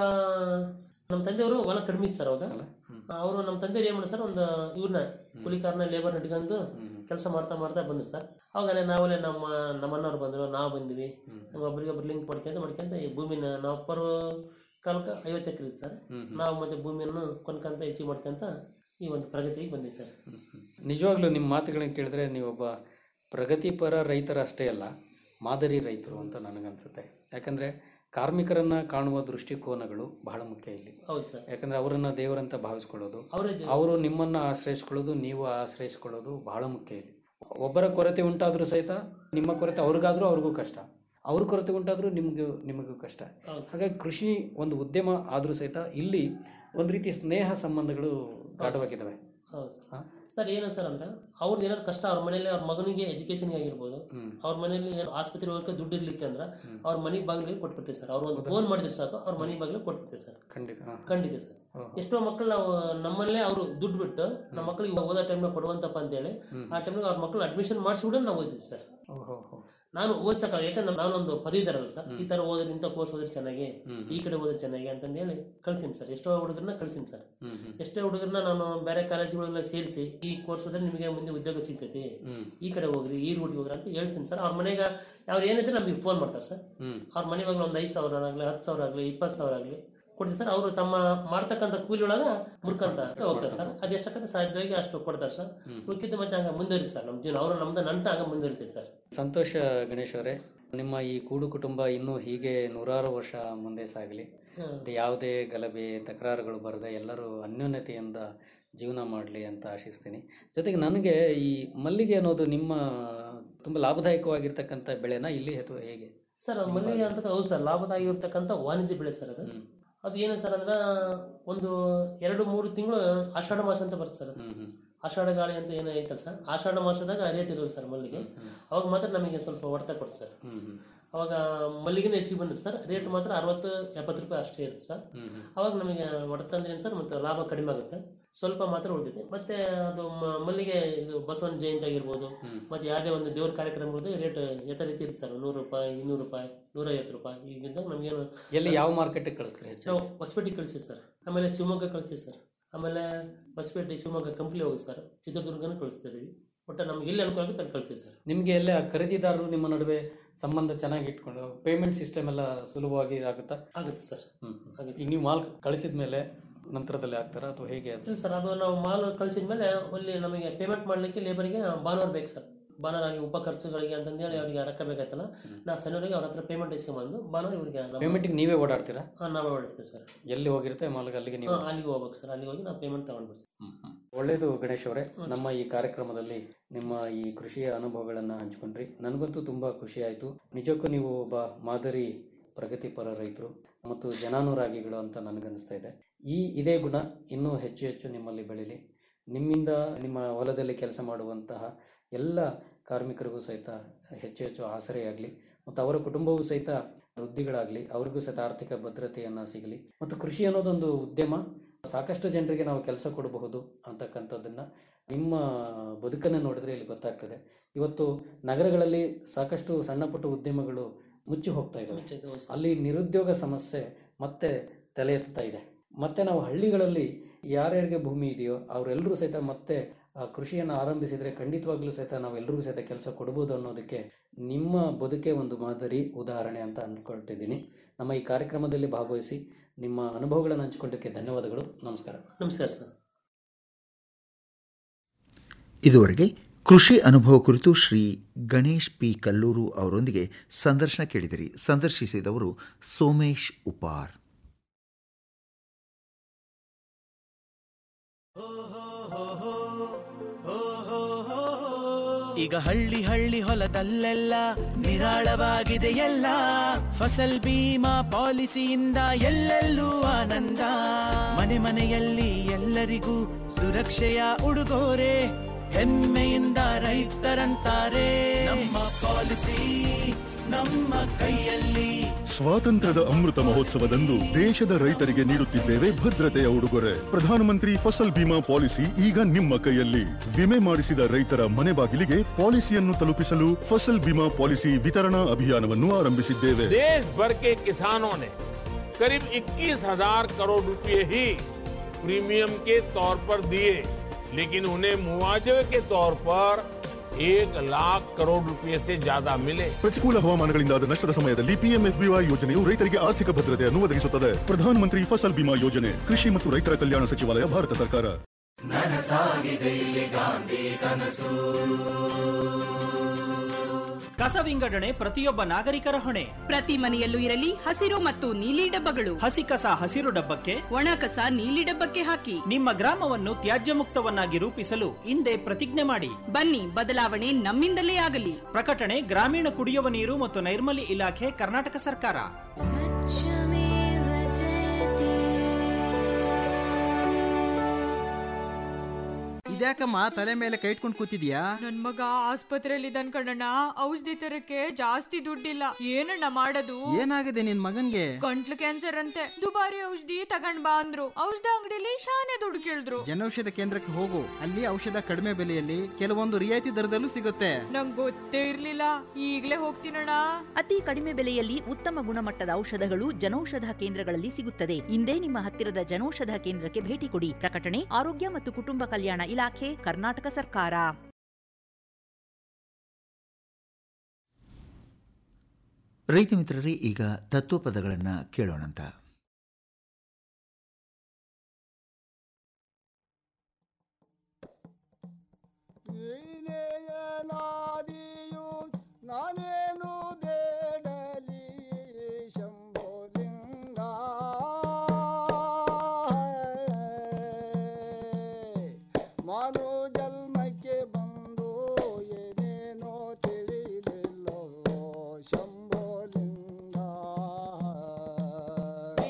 ನಮ್ಮ ತಂದೆಯವರು ಹೊಲ ಕಡಿಮೆ ಇತ್ತು ಸರ್ ಅವಾಗ ಅವರು ನಮ್ಮ ತಂದೆಯವ್ರು ಏನ್ ಮಾಡಿ ಸರ್ ಒಂದು ಇವ್ರನ್ನ ಕೂಲಿಕಾರನ ಲೇಬರ್ ಹಿಡ್ಕೊಂಡು ಕೆಲಸ ಮಾಡ್ತಾ ಮಾಡ್ತಾ ಬಂದ್ರು ಸರ್ ಅವಾಗಲೇ ನಾವಲ್ಲೇ ನಮ್ಮ ನಮ್ಮಣ್ಣವ್ರು ಬಂದ್ರು ನಾವು ಬಂದ್ವಿ ನಮ್ಮ ಒಬ್ರಿಗೊಬ್ರು ಲಿಂಕ್ ಮಾಡ್ಕೊಂತ ಮಾಡ್ಕೊಂತ ಈ ಭೂಮಿನ ನಾವು ಅಪ್ಪರು ಕಾಲಕ್ಕೆ ಐವತ್ತು ಎಕರೆ ಇತ್ತು ಸರ್ ನಾವು ಮತ್ತೆ ಭೂಮಿಯನ್ನು ಕೊಂಡ್ಕೊಂತ ಹೆಚ್ಚಿಗೆ ಮಾಡ್ಕೊಂತ ಈ ಒಂದು ಪ್ರಗತಿಗೆ ಬಂದಿವಿ ಸರ್ ನಿಜವಾಗ್ಲೂ ನಿಮ್ಮ ಮಾತುಗಳನ್ನ ಕೇಳಿದ್ರೆ ನೀವೊಬ್ಬ ಪ್ರಗತಿಪರ ರೈತರ ಅಷ್ಟೇ ಅಲ್ಲ ಮಾದರಿ ರೈತರು ಅಂತ ನನಗನ್ಸುತ್ತೆ ಯಾಕಂದ್ರೆ ಕಾರ್ಮಿಕರನ್ನ ಕಾಣುವ ದೃಷ್ಟಿಕೋನಗಳು ಬಹಳ ಮುಖ್ಯ ಇಲ್ಲಿ ಹೌದು ಸರ್ ಯಾಕಂದ್ರೆ ಅವರನ್ನ ದೇವರಂತ ಭಾವಿಸ್ಕೊಳ್ಳೋದು ಅವರೇ ಅವರು ನಿಮ್ಮನ್ನ ಆಶ್ರಯಿಸ್ಕೊಳ್ಳೋದು ನೀವು ಆಶ್ರಯಿಸ್ಕೊಳ್ಳೋದು ಬಹಳ ಮುಖ್ಯ ಇಲ್ಲಿ ಒಬ್ಬರ ಕೊರತೆ ಉಂಟಾದ್ರೂ ಸಹಿತ ನಿಮ್ಮ ಕೊರತೆ ಅವ್ರಿಗಾದ್ರೂ ಅವ್ರಿಗೂ ಕಷ್ಟ ಅವ್ರ ಕೊರತೆ ಉಂಟಾದ್ರೂ ನಿಮ್ಗೂ ನಿಮಗೂ ಕಷ್ಟ ಹೌದು. ಹಾಗಾಗಿ ಕೃಷಿ ಒಂದು ಉದ್ಯಮ ಆದ್ರೂ ಸಹಿತ ಇಲ್ಲಿ ಒಂದು ರೀತಿ ಸ್ನೇಹ ಸಂಬಂಧಗಳು ಗಾಢವಾಗಿದ್ದಾವೆ ಹೌದು ಸರ್ ಹಾ? ಸರ್ ಏನು ಸರ್ ಅಂದ್ರೆ ಅವ್ರದ್ದು ಏನಾದ್ರು ಕಷ್ಟ ಅವ್ರ ಮನೇಲಿ ಅವ್ರ ಮಗನಿಗೆ ಎಜುಕೇಶನ್ಗೆ ಆಗಿರ್ಬೋದು ಅವ್ರ ಮನೇಲಿ ಏನ್ ಆಸ್ಪತ್ರೆ ಹೋಗಕ್ಕೆ ದುಡ್ಡು ಇರ್ಲಿಕ್ಕೆ ಅಂದ್ರೆ ಅವ್ರ ಮನೆ ಬಾಗಿಲಿಗೆ ಕೊಟ್ಬಿಡ್ತೀವಿ ಸರ್ ಅವ್ರು ಒಂದು ಫೋನ್ ಮಾಡಿದ್ರೆ ಸಾಕು ಅವ್ರ ಮನೆ ಬಾಗಿಲಿಗೆ ಕೊಟ್ಬಿಡ್ತೀವಿ ಸರ್ ಖಂಡಿತ ಹಾ. ಖಂಡಿತ ಸರ್ ಎಷ್ಟೋ ಮಕ್ಕಳು ನಾವು ನಮ್ಮಲ್ಲೇ ಅವರು ದುಡ್ಡು ಬಿಟ್ಟು ನಮ್ಮ ಮಕ್ಕಳಿಗೆ ಓದೋ ಟೈಮ್ನಾಗ ಕೊಡುವಂತಪ್ಪ ಅಂತೇಳಿ ಆ ಟೈಮ್ನಾಗ ಅವ್ರ ಮಕ್ಕಳು ಅಡ್ಮಿಷನ್ ಮಾಡಿಸ್ಬಿಟ್ಟು ನಾವು ಓದಿದ್ವಿ ಸರ್ ಓಹೋ ಹೋ. ನಾನು ಓದ್ಸಕ ಯಾಕಂದ್ರೆ ನಾನೊಂದು ಪದವೀಧರಲ್ಲ ಸರ್ ಈ ತರ ಓದಿದ್ರೆ ಇಂಥ ಕೋರ್ಸ್ ಓದಿದ್ರೆ ಚೆನ್ನಾಗಿ ಈ ಕಡೆ ಓದಿದ್ರೆ ಚೆನ್ನಾಗಿ ಅಂತಂದು ಹೇಳಿ ಕಳ್ತೀನಿ ಸರ್ ಎಷ್ಟೋ ಹುಡುಗರನ್ನ ಕಳ್ತೀನಿ ಸರ್ ಹ್ಮ್ ಹ್ಮ್ ಎಷ್ಟೋ ಹುಡುಗರನ್ನ ನಾನು ಬೇರೆ ಕಾಲೇಜುಗಳೆಲ್ಲ ಸೇರಿಸಿ ಈ ಕೋರ್ಸ್ ಹೋದ್ರೆ ನಿಮಗೆ ಮುಂದೆ ಉದ್ಯೋಗ ಸಿಗ್ತೈತಿ ಈ ಕಡೆ ಹೋಗ್ರಿ ಈ ರೂಟ್ಗೆ ಹೋಗ್ರಿ ಅಂತ ಹೇಳ್ತೀನಿ ಸರ್ ಅವ್ರ ಮನೆಗೆ ಅವ್ರು ಏನಿದ್ರೆ ನಮಗೆ ಫೋನ್ ಮಾಡ್ತಾರೆ ಸರ್ ಹ್ಮ್ ಅವ್ರ ಮನೆ ಬಗ್ಗೆ ಒಂದು ಐದು ಸಾವಿರ ಆಗಲಿ ಹತ್ತು ಸಾವಿರ ಆಗಲಿ ಇಪ್ಪತ್ತು ಸಾವಿರ ಆಗಲಿ ಕೊಡ್ತೀವಿ ಸರ್ ಅವರು ತಮ್ಮ ಮಾಡ್ತಕ್ಕಂಥ ಕೂಲಿ ಒಳಗ ಮುರ್ಕಂತ ಹೋಗ್ತಾರೆ ಸರ್ ಅದು ಎಷ್ಟಕ್ಕಂತ ಸಾಧ್ಯವಾಗಿ ಅಷ್ಟು ಕೊಡ್ತಾರೆ ಸರ್ ಉಳ್ಕಿದ್ದು ಮತ್ತೆ ಹಂಗ ಮುಂದುವರಿತು ಸರ್ ನಮ್ಮ ಜೀವನ ಅವರು ನಮ್ದು ನಂಟ ಹಂಗ ಮುಂದುವರಿತೈತೆ ಸರ್ ಸಂತೋಷ ಗಣೇಶ್ ಅವರೇ ನಿಮ್ಮ ಈ ಕೂಡು ಕುಟುಂಬ ಇನ್ನೂ ಹೀಗೆ ನೂರಾರು ವರ್ಷ ಮುಂದೆ ಸಾಗಲಿ ಅದು ಯಾವುದೇ ಗಲಭೆ ತಕರಾರುಗಳು ಬರದೆ ಎಲ್ಲರೂ ಅನ್ಯೋನ್ಯತೆಯಿಂದ ಜೀವನ ಮಾಡಲಿ ಅಂತ ಆಶಿಸ್ತೀನಿ ಜೊತೆಗೆ ನನಗೆ ಈ ಮಲ್ಲಿಗೆ ಅನ್ನೋದು ನಿಮ್ಮ ತುಂಬ ಲಾಭದಾಯಕವಾಗಿರ್ತಕ್ಕಂಥ ಬೆಳೆನ ಇಲ್ಲಿ ಅಥವಾ ಹೇಗೆ ಸರ್ ಅದು ಮಲ್ಲಿಗೆ ಅಂತ ಹೌದು ಸರ್ ಲಾಭದಾಗಿರ್ತಕ್ಕಂಥ ವಾಣಿಜ್ಯ ಬೆಳೆ ಸರ್ ಅದು ಅದು ಏನು ಸರ್ ಅಂದ್ರೆ ಒಂದು ಎರಡು ಮೂರು ತಿಂಗಳು ಆಷಾಢ ಮಾಸ ಅಂತ ಬರುತ್ತೆ ಸರ್ ಅದು. ಹ್ಮ್ ಹ್ಮ್ ಆಷಾಢ ಗಾಳಿ ಅಂತ ಏನೋ ಐತಲ್ಲ ಸರ್ ಆಷಾಢ ಮಾಸದಾಗ ರೇಟ್ ಇರೋದು ಸರ್ ಮಲ್ಲಿಗೆ ಅವಾಗ ಮಾತ್ರ ನಮಗೆ ಸ್ವಲ್ಪ ಹೊಡೆತ ಕೊಡ್ತು ಸರ್ ಹ್ಮ್ ಹ್ಮ್ ಅವಾಗ ಮಲ್ಲಿಗೆನೇ ಹೆಚ್ಚಿಗೆ ಬಂದ್ರೆ ಸರ್ ರೇಟ್ ಮಾತ್ರ ಅರವತ್ತು ಎಪ್ಪತ್ತು ರೂಪಾಯಿ ಅಷ್ಟೇ ಇರುತ್ತೆ ಸರ್ ಅವಾಗ ನಮಗೆ ಹೊಡೆತ ಅಂದ್ರೆ ಏನು ಸರ್ ಮತ್ತೆ ಲಾಭ ಕಡಿಮೆ ಆಗುತ್ತೆ ಸ್ವಲ್ಪ ಮಾತ್ರ ಉಳಿದಿದೆ ಮತ್ತೆ ಅದು ಮ- ಮಲ್ಲಿಗೆ ಇದು ಬಸವನ ಜಯಂತಿ ಆಗಿರ್ಬೋದು ಮತ್ತೆ ಯಾವುದೇ ಒಂದು ದೇವ್ರ ಕಾರ್ಯಕ್ರಮಗಳದ್ದು ರೇಟ್ ಯಥ ರೀತಿ ಇರುತ್ತೆ ಸರ್ ನೂರು ರೂಪಾಯಿ ಇನ್ನೂರು ರೂಪಾಯಿ ನೂರೈವತ್ತು ರೂಪಾಯಿ ಈಗಿದ್ದಾಗ ನಮಗೇನು ಎಲ್ಲಿ ಯಾವ ಮಾರ್ಕೆಟಿಗೆ ಕಳಿಸ್ತೀರಿ ಹೆಚ್ಚು ನಾವು ಹೊಸಪೇಟೆಗೆ ಕಳಿಸ್ತೀವಿ ಸರ್ ಆಮೇಲೆ ಶಿವಮೊಗ್ಗ ಕಳಿಸ್ತೀವಿ ಸರ್ ಆಮೇಲೆ ಹೊಸಪೇಟೆ ಶಿವಮೊಗ್ಗ ಕಂಪ್ಲಿ ಹೋಗುತ್ತೆ ಸರ್ ಚಿತ್ರದುರ್ಗನೂ ಕಳಿಸ್ತೀವಿ ಒಟ್ಟು ನಮ್ಗೆ ಎಲ್ಲಿ ಅನುಕೂಲ ಆಗುತ್ತೆ ಅಲ್ಲಿ ಕಳಿಸ್ತೀವಿ ಸರ್ ನಿಮಗೆ ಎಲ್ಲ ಖರೀದಿದಾರರು ನಿಮ್ಮ ನಡುವೆ ಸಂಬಂಧ ಚೆನ್ನಾಗಿ ಇಟ್ಕೊಂಡು ಪೇಮೆಂಟ್ ಸಿಸ್ಟಮ್ ಎಲ್ಲ ಸುಲಭವಾಗಿ ಆಗುತ್ತಾ ಆಗುತ್ತೆ ಸರ್ ಹ್ಮ್ ಆಗುತ್ತೆ ಈಗ ನೀವು ಮಾಲ್ ಕಳಿಸಿದ ಮೇಲೆ ನಂತರದಲ್ಲಿ ಆಗ್ತಾರಾ ಅಥವಾ ಹೇಗೆ ಅದು ಇಲ್ಲ ಸರ್ ಅದು ನಾವು ಮಾಲ್ ಕಳಿಸಿದ ಮೇಲೆ ಅಲ್ಲಿ ನಮಗೆ ಪೇಮೆಂಟ್ ಮಾಡಲಿಕ್ಕೆ ಲೇಬರಿಗೆ ಭಾನುವಾರ ಬೇಕು ಸರ್ ಭಾನುವಾರ ಆಗಿ ಉಪ ಖರ್ಚುಗಳಿಗೆ ಅಂತಂದೇಳಿ ಅವರಿಗೆ ರೊಕ್ಕ ಬೇಕಾಯ್ತಲ್ಲ ನಾ ಶನಿವಾರಿಗೆ ಅವ್ರ ಹತ್ರ ಪೇಮೆಂಟ್ ಇಸ್ಕೊಂಬಂದು ಭಾನುವಾರ ಇವರಿಗೆ ನಮ್ಮ- ಪೇಮೆಂಟಿಗೆ ನೀವೇ ಓಡಾಡ್ತೀರಾ ಹಾ, ನಾವು ಮಾಡಿರ್ತೀವಿ ಸರ್ ಎಲ್ಲಿ ಹೋಗಿರುತ್ತೆ ಮಾಲ್ಗೆ ಅಲ್ಲಿಗೆ ನೀವು ಹಾ, ಅಲ್ಲಿಗೆ ಹೋಗ್ಬೇಕು ಸರ್ ಅಲ್ಲಿಗೆ ಹೋಗಿ ನಾವು ಪೇಮೆಂಟ್ ತಗೊಂಡ್ಬಿಡ್ತೀವಿ ಒಳ್ಳೆಯದು ಗಣೇಶ್ ಅವರೇ ನಮ್ಮ ಈ ಕಾರ್ಯಕ್ರಮದಲ್ಲಿ ನಿಮ್ಮ ಈ ಕೃಷಿಯ ಅನುಭವಗಳನ್ನು ಹಂಚ್ಕೊಂಡ್ರಿ ನನಗಂತೂ ತುಂಬ ಖುಷಿ ಆಯಿತು ನಿಜಕ್ಕೂ ನೀವು ಒಬ್ಬ ಮಾದರಿ ಪ್ರಗತಿಪರ ರೈತರು ಮತ್ತು ಜನಾನುರಾಗಿಗಳು ಅಂತ ನನಗನ್ನಿಸ್ತಾ ಇದೆ ಈ ಇದೇ ಗುಣ ಇನ್ನೂ ಹೆಚ್ಚು ಹೆಚ್ಚು ನಿಮ್ಮಲ್ಲಿ ಬೆಳೀಲಿ ನಿಮ್ಮಿಂದ ನಿಮ್ಮ ಹೊಲದಲ್ಲಿ ಕೆಲಸ ಮಾಡುವಂತಹ ಎಲ್ಲ ಕಾರ್ಮಿಕರಿಗೂ ಸಹಿತ ಹೆಚ್ಚು ಹೆಚ್ಚು ಆಸರೆಯಾಗಲಿ ಮತ್ತು ಅವರ ಕುಟುಂಬವೂ ಸಹಿತ ವೃದ್ಧಿಗಳಾಗಲಿ ಅವರಿಗೂ ಸಹಿತ ಆರ್ಥಿಕ ಭದ್ರತೆಯನ್ನು ಸಿಗಲಿ ಮತ್ತು ಕೃಷಿ ಅನ್ನೋದೊಂದು ಉದ್ಯಮ ಸಾಕಷ್ಟು ಜನರಿಗೆ ನಾವು ಕೆಲಸ ಕೊಡಬಹುದು ಅಂತಕ್ಕಂಥದ್ದನ್ನ ನಿಮ್ಮ ಬದುಕನ್ನು ನೋಡಿದ್ರೆ ಇಲ್ಲಿ ಗೊತ್ತಾಗ್ತದೆ ಇವತ್ತು ನಗರಗಳಲ್ಲಿ ಸಾಕಷ್ಟು ಸಣ್ಣ ಪುಟ್ಟ ಉದ್ಯಮಗಳು ಮುಚ್ಚಿ ಹೋಗ್ತಾ ಇದ್ದಾವೆ ಹೌದು ಸರ್. ಅಲ್ಲಿ ನಿರುದ್ಯೋಗ ಸಮಸ್ಯೆ ಮತ್ತೆ ತಲೆ ಎತ್ತಾ ಇದೆ ಮತ್ತೆ ನಾವು ಹಳ್ಳಿಗಳಲ್ಲಿ ಯಾರ್ಯಾರಿಗೆ ಭೂಮಿ ಇದೆಯೋ ಅವರೆಲ್ಲರೂ ಸಹಿತ ಮತ್ತೆ ಆ ಕೃಷಿಯನ್ನು ಆರಂಭಿಸಿದರೆ ಖಂಡಿತವಾಗ್ಲೂ ಸಹಿತ ನಾವೆಲ್ಲರಿಗೂ ಸಹಿತ ಕೆಲಸ ಕೊಡ್ಬೋದು ಅನ್ನೋದಕ್ಕೆ ನಿಮ್ಮ ಬದುಕೆ ಒಂದು ಮಾದರಿ ಉದಾಹರಣೆ ಅಂತ ಅಂದ್ಕೊಳ್ತಿದ್ದೀನಿ ನಮ್ಮ ಈ ಕಾರ್ಯಕ್ರಮದಲ್ಲಿ ಭಾಗವಹಿಸಿ ನಿಮ್ಮ ಅನುಭವಗಳನ್ನು ಹಂಚಿಕೊಂಡಕ್ಕೆ ಧನ್ಯವಾದಗಳು ನಮಸ್ಕಾರ ನಮಸ್ಕಾರ ಸರ್ ಇದುವರೆಗೆ ಕೃಷಿ ಅನುಭವ ಕುರಿತು ಶ್ರೀ ಗಣೇಶ್ ಪಿ ಕಲ್ಲೂರು ಅವರೊಂದಿಗೆ ಸಂದರ್ಶನ ಕೇಳಿದಿರಿ ಸಂದರ್ಶಿಸಿದವರು ಸೋಮೇಶ್ ಉಪಾರ್ ಈಗ ಹಳ್ಳಿ ಹಳ್ಳಿ ಹೊಲದಲ್ಲೆಲ್ಲ ನಿರಾಳವಾಗಿದೆ ಎಲ್ಲ ಫಸಲ್ ಬೀಮಾ ಪಾಲಿಸಿಯಿಂದ ಎಲ್ಲೆಲ್ಲೂ ಆನಂದ ಮನೆ ಮನೆಯಲ್ಲಿ ಎಲ್ಲರಿಗೂ ಸುರಕ್ಷೆಯ ಉಡುಗೊರೆ ಹೆಮ್ಮೆಯಿಂದ ರೈತರಂತಾರೆ ನಮ್ಮ ಪಾಲಿಸಿ ನಮ್ಮ ಕೈಯಲ್ಲಿ ಸ್ವಾತಂತ್ರ್ಯದ ಅಮೃತ ಮಹೋತ್ಸವದಂದು ದೇಶದ ರೈತರಿಗೆ ನೀಡುತ್ತಿದ್ದೇವೆ ಭದ್ರತೆಯ ಉಡುಗೊರೆ ಪ್ರಧಾನಮಂತ್ರಿ ಫಸಲ್ ಬಿಮಾ ಪಾಲಿಸಿ ಈಗ ನಿಮ್ಮ ಕೈಯಲ್ಲಿ ವಿಮೆ ಮಾಡಿಸಿದ ರೈತರ ಮನೆ ಬಾಗಿಲಿಗೆ ಪಾಲಿಸಿಯನ್ನು ತಲುಪಿಸಲು ಫಸಲ್ ಬಿಮಾ ಪಾಲಿಸಿ ವಿತರಣಾ ಅಭಿಯಾನವನ್ನು ಆರಂಭಿಸಿದ್ದೇವೆ देश भर के किसानों ने करीब 21,000 करोड़ रुपए ही प्रीमियम के तौर पर दिए लेकिन उन्हें मुआवजे के तौर पर एक लाख करोड़ रुपए से ज्यादा मिले ಪ್ರತಿಕೂಲ ಹವಾಮಾನಗಳಿಂದಾದ ನಷ್ಟದ ಸಮಯದಲ್ಲಿ ಪಿಎಂಎಫ್ಬಿವೈ ಯೋಜನೆಯು ರೈತರಿಗೆ ಆರ್ಥಿಕ ಭದ್ರತೆಯನ್ನು ಒದಗಿಸುತ್ತದೆ ಪ್ರಧಾನಮಂತ್ರಿ ಫಸಲ್ ಬಿಮಾ ಯೋಜನೆ ಕೃಷಿ ಮತ್ತು ರೈತರ ಕಲ್ಯಾಣ ಸಚಿವಾಲಯ ಭಾರತ ಸರ್ಕಾರ ನನಸಾಗಿದೆ ಇಲ್ಲಿ ಗಾಂಧಿ ಕನಸು ಕಸ ವಿಂಗಡಣೆ ಪ್ರತಿಯೊಬ್ಬ ನಾಗರಿಕರ ಹೊಣೆ ಪ್ರತಿ ಮನೆಯಲ್ಲೂ ಇರಲಿ ಹಸಿರು ಮತ್ತು ನೀಲಿ ಡಬ್ಬಗಳು ಹಸಿ ಕಸ ಹಸಿರು ಡಬ್ಬಕ್ಕೆ ಒಣ ಕಸ ನೀಲಿ ಡಬ್ಬಕ್ಕೆ ಹಾಕಿ ನಿಮ್ಮ ಗ್ರಾಮವನ್ನು ತ್ಯಾಜ್ಯ ಮುಕ್ತವನ್ನಾಗಿ ರೂಪಿಸಲು ಹಿಂದೆ ಪ್ರತಿಜ್ಞೆ ಮಾಡಿ ಬನ್ನಿ ಬದಲಾವಣೆ ನಮ್ಮಿಂದಲೇ ಆಗಲಿ ಪ್ರಕಟಣೆ ಗ್ರಾಮೀಣ ಕುಡಿಯುವ ನೀರು ಮತ್ತು ನೈರ್ಮಲ್ಯ ಇಲಾಖೆ ಕರ್ನಾಟಕ ಸರ್ಕಾರ ಇದ್ಯಾಕಮ್ಮ ತಲೆ ಮೇಲೆ ಕೈ ಇಟ್ಕೊಂಡು ಕೂತಿದ್ಯಾ ನನ್ ಮಗ ಆಸ್ಪತ್ರೆಯಲ್ಲಿ ಇದ್ದಾನ್ ಕಣಣ್ಣ ಔಷಧಿ ತರಕ್ಕೆ ಜಾಸ್ತಿ ದುಡ್ಡಿಲ್ಲ ಏನಣ್ಣ ಮಾಡೋದು ಏನಾಗಿದೆ ನಿನ್ ಮಗನ್ಗೆ ಗಂಟ್ಲು ಕ್ಯಾನ್ಸರ್ ಅಂತೆ ದುಬಾರಿ ಔಷಧಿ ತಗೊಂಡ್ ಬಾ ಅಂದ್ರು ಔಷಧ ಅಂಗಡಿಲಿ ಶಾನೆ ದುಡ್ಡು ಕೇಳಿದ್ರು ಜನೌಷಧ ಕೇಂದ್ರಕ್ಕೆ ಹೋಗು ಅಲ್ಲಿ ಔಷಧ ಕಡಿಮೆ ಬೆಲೆಯಲ್ಲಿ ಕೆಲವೊಂದು ರಿಯಾಯಿತಿ ದರದಲ್ಲೂ ಸಿಗುತ್ತೆ ನಂಗ್ ಗೊತ್ತೇ ಇರ್ಲಿಲ್ಲ ಈಗ್ಲೇ ಹೋಗ್ತೀನಣ್ಣ ಅತಿ ಕಡಿಮೆ ಬೆಲೆಯಲ್ಲಿ ಉತ್ತಮ ಗುಣಮಟ್ಟದ ಔಷಧಗಳು ಜನೌಷಧ ಕೇಂದ್ರಗಳಲ್ಲಿ ಸಿಗುತ್ತದೆ ಇಂದೇ ನಿಮ್ಮ ಹತ್ತಿರದ ಜನೌಷಧ ಕೇಂದ್ರಕ್ಕೆ ಭೇಟಿ ಕೊಡಿ ಪ್ರಕಟಣೆ ಆರೋಗ್ಯ ಮತ್ತು ಕುಟುಂಬ ಕಲ್ಯಾಣ ಇಲಾಖೆ ಕರ್ನಾಟಕ ಸರ್ಕಾರ ರೈತ ಮಿತ್ರರೇ ಈಗ ತತ್ವಪದಗಳನ್ನು ಕೇಳೋಣಂತ ನಾದಿಯು ನಾನೇನು ಬೇಡಲಿ ಶಂಭೋಲಿಂಗ ಮಾನು ಜನ್ಮಕ್ಕೆ ಬಂದು ಏನೇನೋ ತಿಳಿಲಿಲ್ಲೋ ಶಂಭೋಲಿಂಗ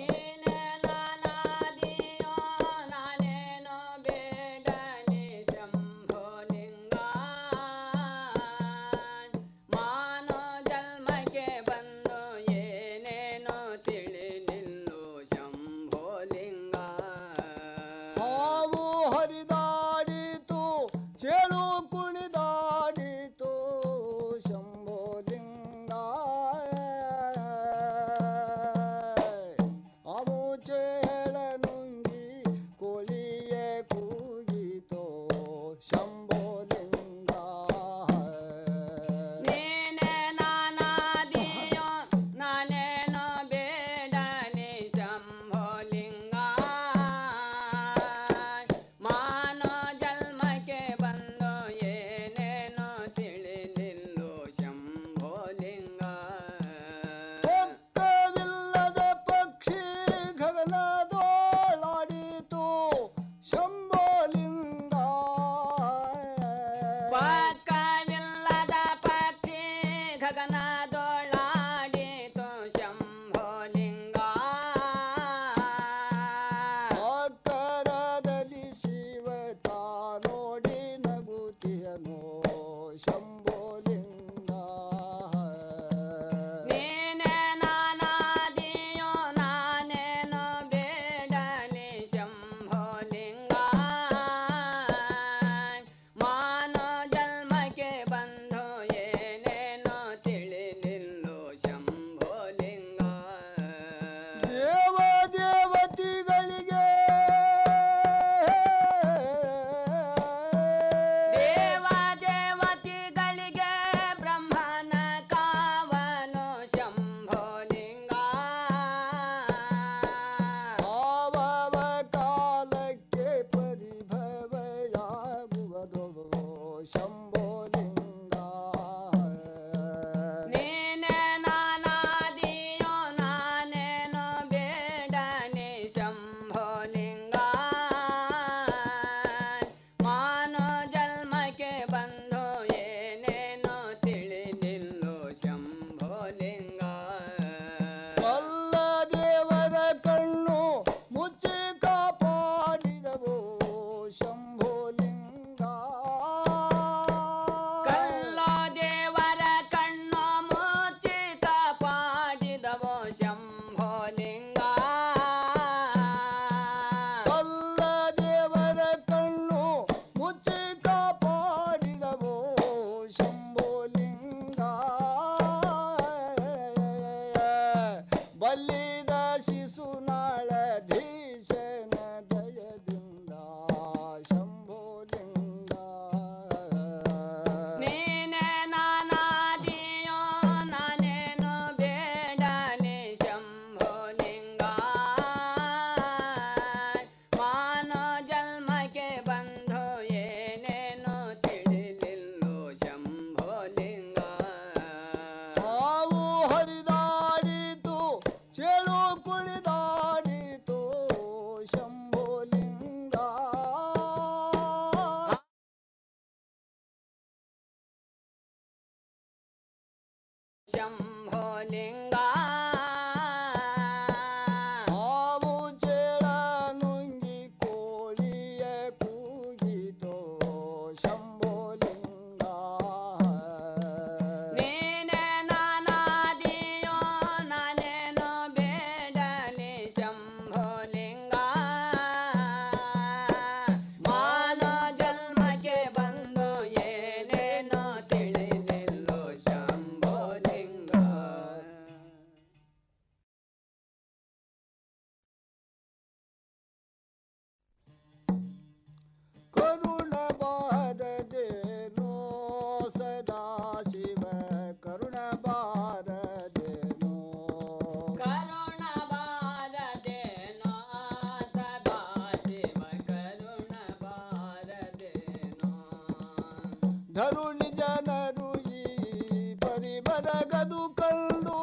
ಧರುಣಿ ಜನರು ಈ ಪರಿಮರಗದು ಕಂಡು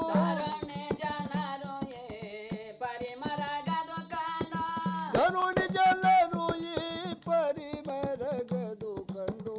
ಧರುಣಿ ಜನರು ಈ ಪರಿಮರಗದು ಕಂಡು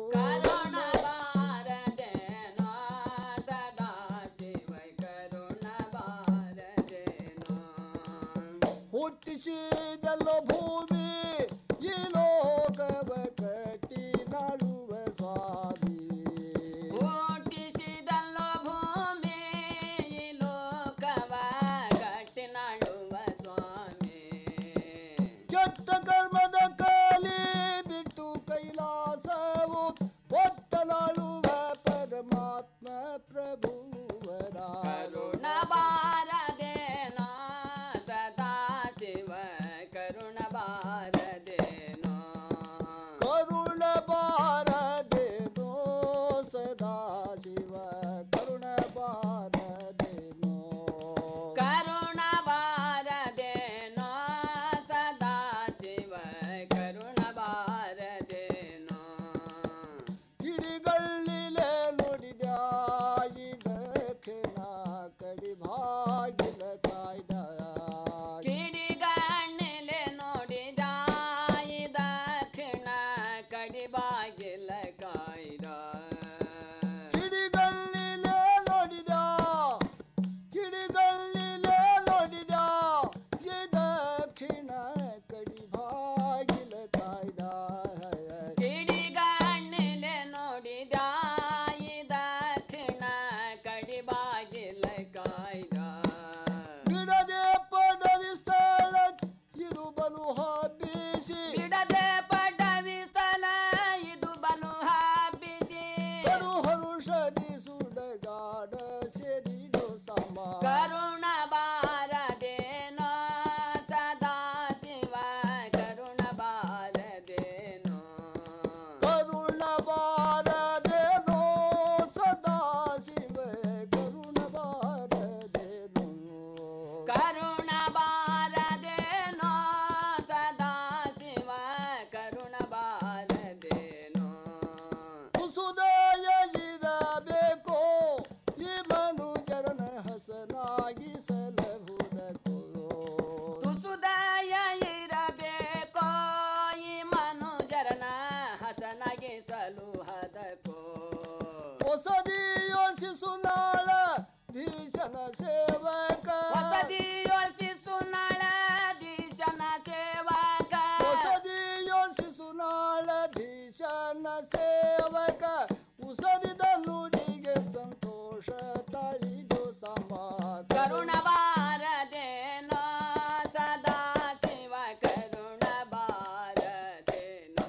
ಹುಟ್ಟಿಸಿದಲ್ಲೋ ಭೂಮಿ ಈ ಲೋಕವ ಕಟ್ಟಿ ನಾಳುವ ಸ್ವಾಮಿ ಹುಟ್ಟಿಸಿದಲ್ಲೋ ಭೂಮಿ ಈ ಲೋಕವ ಕಟ್ಟಿ ನಾಡುವ ಸ್ವಾಮಿ ಕೆಟ್ಟ ಕರ್ಮದ ಕಾಲಿ ಬಿಟ್ಟು ಕೈಲಾಸವು ಒಟ್ಟಲಾಳುವ ಪರಮಾತ್ಮ ಪ್ರಭುವರ ಕರುಣ ಬಾರದೇನೋ ಸದಾ ಶಿವ ಕರುಣ ಬಾರದೇನೋ ಕರುಣ ಬಾರದೇನೋ ಸದಾ ಶಿವ ಕರುಣ ಬಾರದೇನೋ ಕರುಣ ಬಾರದೇನೋ ಸದಾ ಶಿವ ಕರುಣ ಬಾರದೇನೋ ಕಿಡಿಗಳ್ಳಿಲೆ ನುಡಿದ ಇದಕ್ಷಿಣ ಕಡಿ ಭಾಗಿಲ ಕಾಯ್ದ ಕಿಡಿಗಣ್ಣಲೆ ನೋಡಿದ ದಕ್ಷಿಣ ಕಡಿಬಾಗಿಲ ಕಾಯ್ದ ಕಿಡಿಗಳ್ಳಿಲೆ ನೋಡಿದ ಕಿಡಿಗಳ್ಳಿಲೆ ನೋಡಿದ ಇದಕ್ಷಿಣ ಕಡಿ ಭಾಗಿಲ ಕಾಯ್ದ ಕಿಡಿಗಣ್ಣಲೆ ನೋಡಿದ ದಕ್ಷಿಣ ಕಡಿಬಾಗಿಲ ಕಾಯ್ದ ಬಿಡದೆ ಪಡವಿ ಸ್ಥಳ ಇದು ಬಲು ಹಬ್ಬಿಸಿ ಬಿಡದೆ ಪಡವಿ ಸ್ಥಳ ಇದು ಬಲು ಹಬ್ಬಿಸಿ ಕಡು ಹರುಷದಿ ಸುಡಗಾಡ ಸೇರಿದು ಸಮ ಕರುಣ ಬಾರದೇನೋ ಸದಾ ಶಿವ ಕರುಣ ಬಾರದೇನೋ ಕರುಣ ಬಾರದೇನೋ ಸದಾ ಶಿವ ಕರುಣ ಬಾರದೇನೋ ಕರುಣ ಬಾರದೇನೋ ಸದಾ ಶಿವ ಕರುಣ ಬಾರದೇನೋ ಕುಸುದಯ ಇರಬೇಕು ಈ ಮನುಜರನ ಹಸನಾಗಿಸಲಹುದಕ್ಕೋ ತುಸುದಯ ಇರಬೇಕೋ ಈ ಮನುಜರನ ಹಸನಾಗಿ ಸಲುಹದಕೋ ಹೊಸದಿ ಯೋಚಿಸು ನಾಳ ಧೀಶನ ಸೇವಕ ಹೊಸದಿ ಯೋಚಿಸು ನಾಳ ದೀಶನ ಸೇವಕ ಹೊಸದಿ ಯೋಚಿಸು ನಾಳ ಧೀಶನ ಸೇವಕ ಉಸರಿದ ನುಡಿಗೆ ಸಂತೋಷ ತಳಿದು ಸಮ ಕರುಣ ಬಾರದೇನೋ ಸದಾ ಶಿವ ಕರುಣ ಬಾರದೇನೋ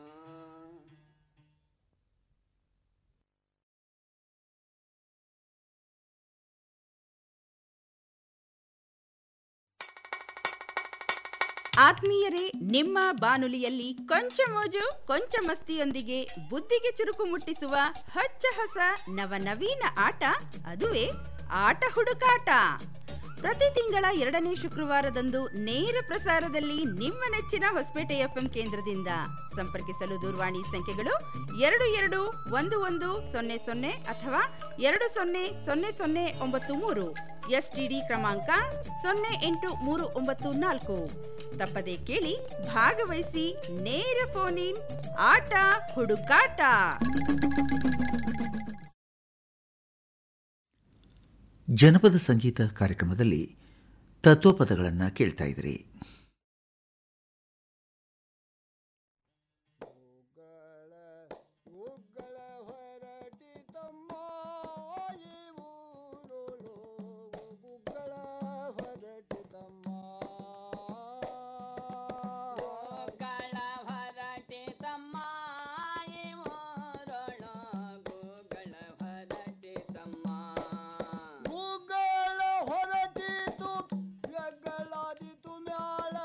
ಆತ್ಮೀಯರೇ ನಿಮ್ಮ ಬಾನುಲಿಯಲ್ಲಿ ಕೊಂಚ ಮೋಜು ಕೊಂಚ ಮಸ್ತಿಯೊಂದಿಗೆ ಬುದ್ಧಿಗೆ ಚುರುಕು ಮುಟ್ಟಿಸುವ ಹೊಚ್ಚ ಹೊಸ ನವನವೀನ ಆಟ ಅದುವೇ ಆಟ ಹುಡುಕಾಟ ಪ್ರತಿ ತಿಂಗಳ ಎರಡನೇ ಶುಕ್ರವಾರದಂದು ನೇರ ಪ್ರಸಾರದಲ್ಲಿ ನಿಮ್ಮ ನೆಚ್ಚಿನ ಹೊಸಪೇಟೆ ಎಫ್ಎಂ ಕೇಂದ್ರದಿಂದ ಸಂಪರ್ಕಿಸಲು ದೂರವಾಣಿ ಸಂಖ್ಯೆಗಳು ಎರಡು ಎರಡು ಒಂದು ಒಂದು ಸೊನ್ನೆ ಸೊನ್ನೆ ಅಥವಾ ಎರಡು ಸೊನ್ನೆ ಸೊನ್ನೆ ಸೊನ್ನೆ ಒಂಬತ್ತು ಮೂರು ಎಸ್ಟಿಡಿ ಕ್ರಮಾಂಕ ಸೊನ್ನೆ ಎಂಟು ಮೂರು ಒಂಬತ್ತು ನಾಲ್ಕು ತಪ್ಪದೆ ಕೇಳಿ ಭಾಗವಹಿಸಿ ನೇರ ಫೋನ್ ಇನ್ ಆಟ ಹುಡುಕಾಟ ಜನಪದ ಸಂಗೀತ ಕಾರ್ಯಕ್ರಮದಲ್ಲಿ ತತ್ವಪದಗಳನ್ನು ಕೇಳ್ತಾ ಇದ್ರಿ ಗಳ ಹೊರಟಿ ತಮ್ಮ ಈ ಊರೊಳಗು ಗಳ ಹೊರಟಿ ತಮ್ಮ ಗೂಗಳ ಹೊರಟಿತು ಗಗಳಾದಿತು ಮ್ಯಾಳ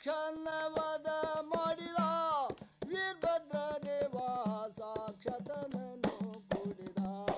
ದಕ್ಷನವದ ಮಾಡಿದ ವೀರಭದ್ರ ದೇವ ಸಾಕ್ಷಾತನನ್ನು ಕುಡಿದ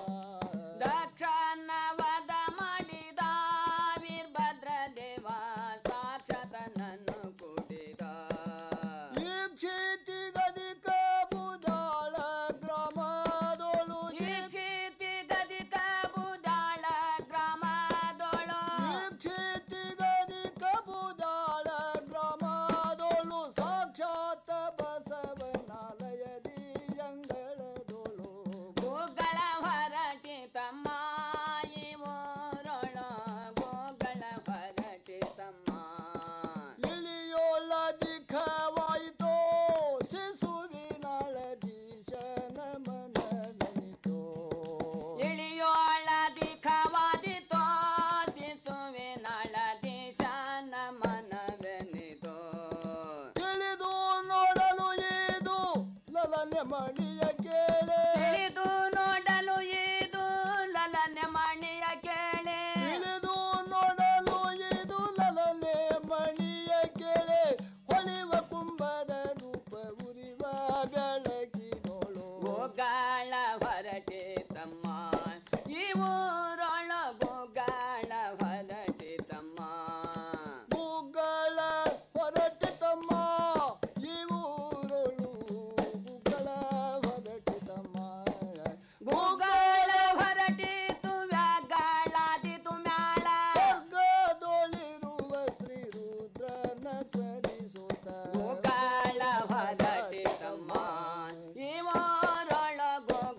ದಕ್ಷನವದ ಮಾಡಿದ ವೀರಭದ್ರ ದೇವ ಸಾಕ್ಷಾತನನ್ನು ಕುಡಿದ ಈ ಕ್ಷಿತಿಗದಿಕ ಬುದಾಳ ಗ್ರಾಮದೋಳು ಈ ಕ್ಷಿತಿಗದಿಕ ಬುದಾಳ ಗ್ರಾಮದೋಳು ಈ ಕ್ಷಿತಿಗದಿಕ ಬುದಾಳ ಗ್ರಾಮದೋಳು ಸಾಕ್ಷಾತ್ ಬಸವನಾಲಯದಿ ಅಂಗಳದೋಳು ಗೋಗಳ ಹೊರಟಿ ತಮ್ಮ ಈ ಊರೊಳ ಗೋಗಳ ಹೊರಟಿ ತಮ್ಮ ಇಳಿಯೋಳ ದಿಖವಾಯಿತೋ ಶಿಶುವಿನಾಳ ದೀಶನ ಮನದನಿತೋ ಇಳಿಯೋಳ ದಿಖವಾದಿತೋ ಶಿಶುವಿನಳ ದಿಶಾನ ಮನವೆನಿತೋ ತಿಳಿದು ನೋಡಲು ಇದು ಲಲನೆ ಮಣಿಯ ಕೇಳೆ ತಿಳಿದು ನೋಡಲು ಇದು ಲಲನೆ ಮಣಿಯ ಕೇಳೆ ತಿಳಿದು ನೋಡಲು ಇದು ಲಲನೆ ಮಣಿಯ ಕೇಳೆ ಹೊಳಿವ ಕುಂಭದ ರೂಪ ಉರಿವ ಬೆಳಕಿನೋಳು ಗೋಗಾಳ ಹೊರಟೆ ತಮ್ಮ ಈ ಊರೊಳ ಗೋಗಾಳ ಹೊರಟೆ ತಮ್ಮ ಗೂಗಳ ಹೊರಟೆ ತಮ್ಮ ಈ ಊರೊಳು ಗೂಗಳ ಹೊರಟೆ ತಮ್ಮ ಗೋಗಾಳ ಹೊರಟಿತು ವ್ಯಾಗಾಳಾದಿತು ಮ್ಯಾಳ ಸ್ವರ್ಗದೊಳಿರುವ ಶ್ರೀ ರುದ್ರನ ಸ್ಮರಿಸುತ್ತ ಗೋಗಾಳ ಹೊರಟೆ ತಮ್ಮ ಈ ಊರೊಳ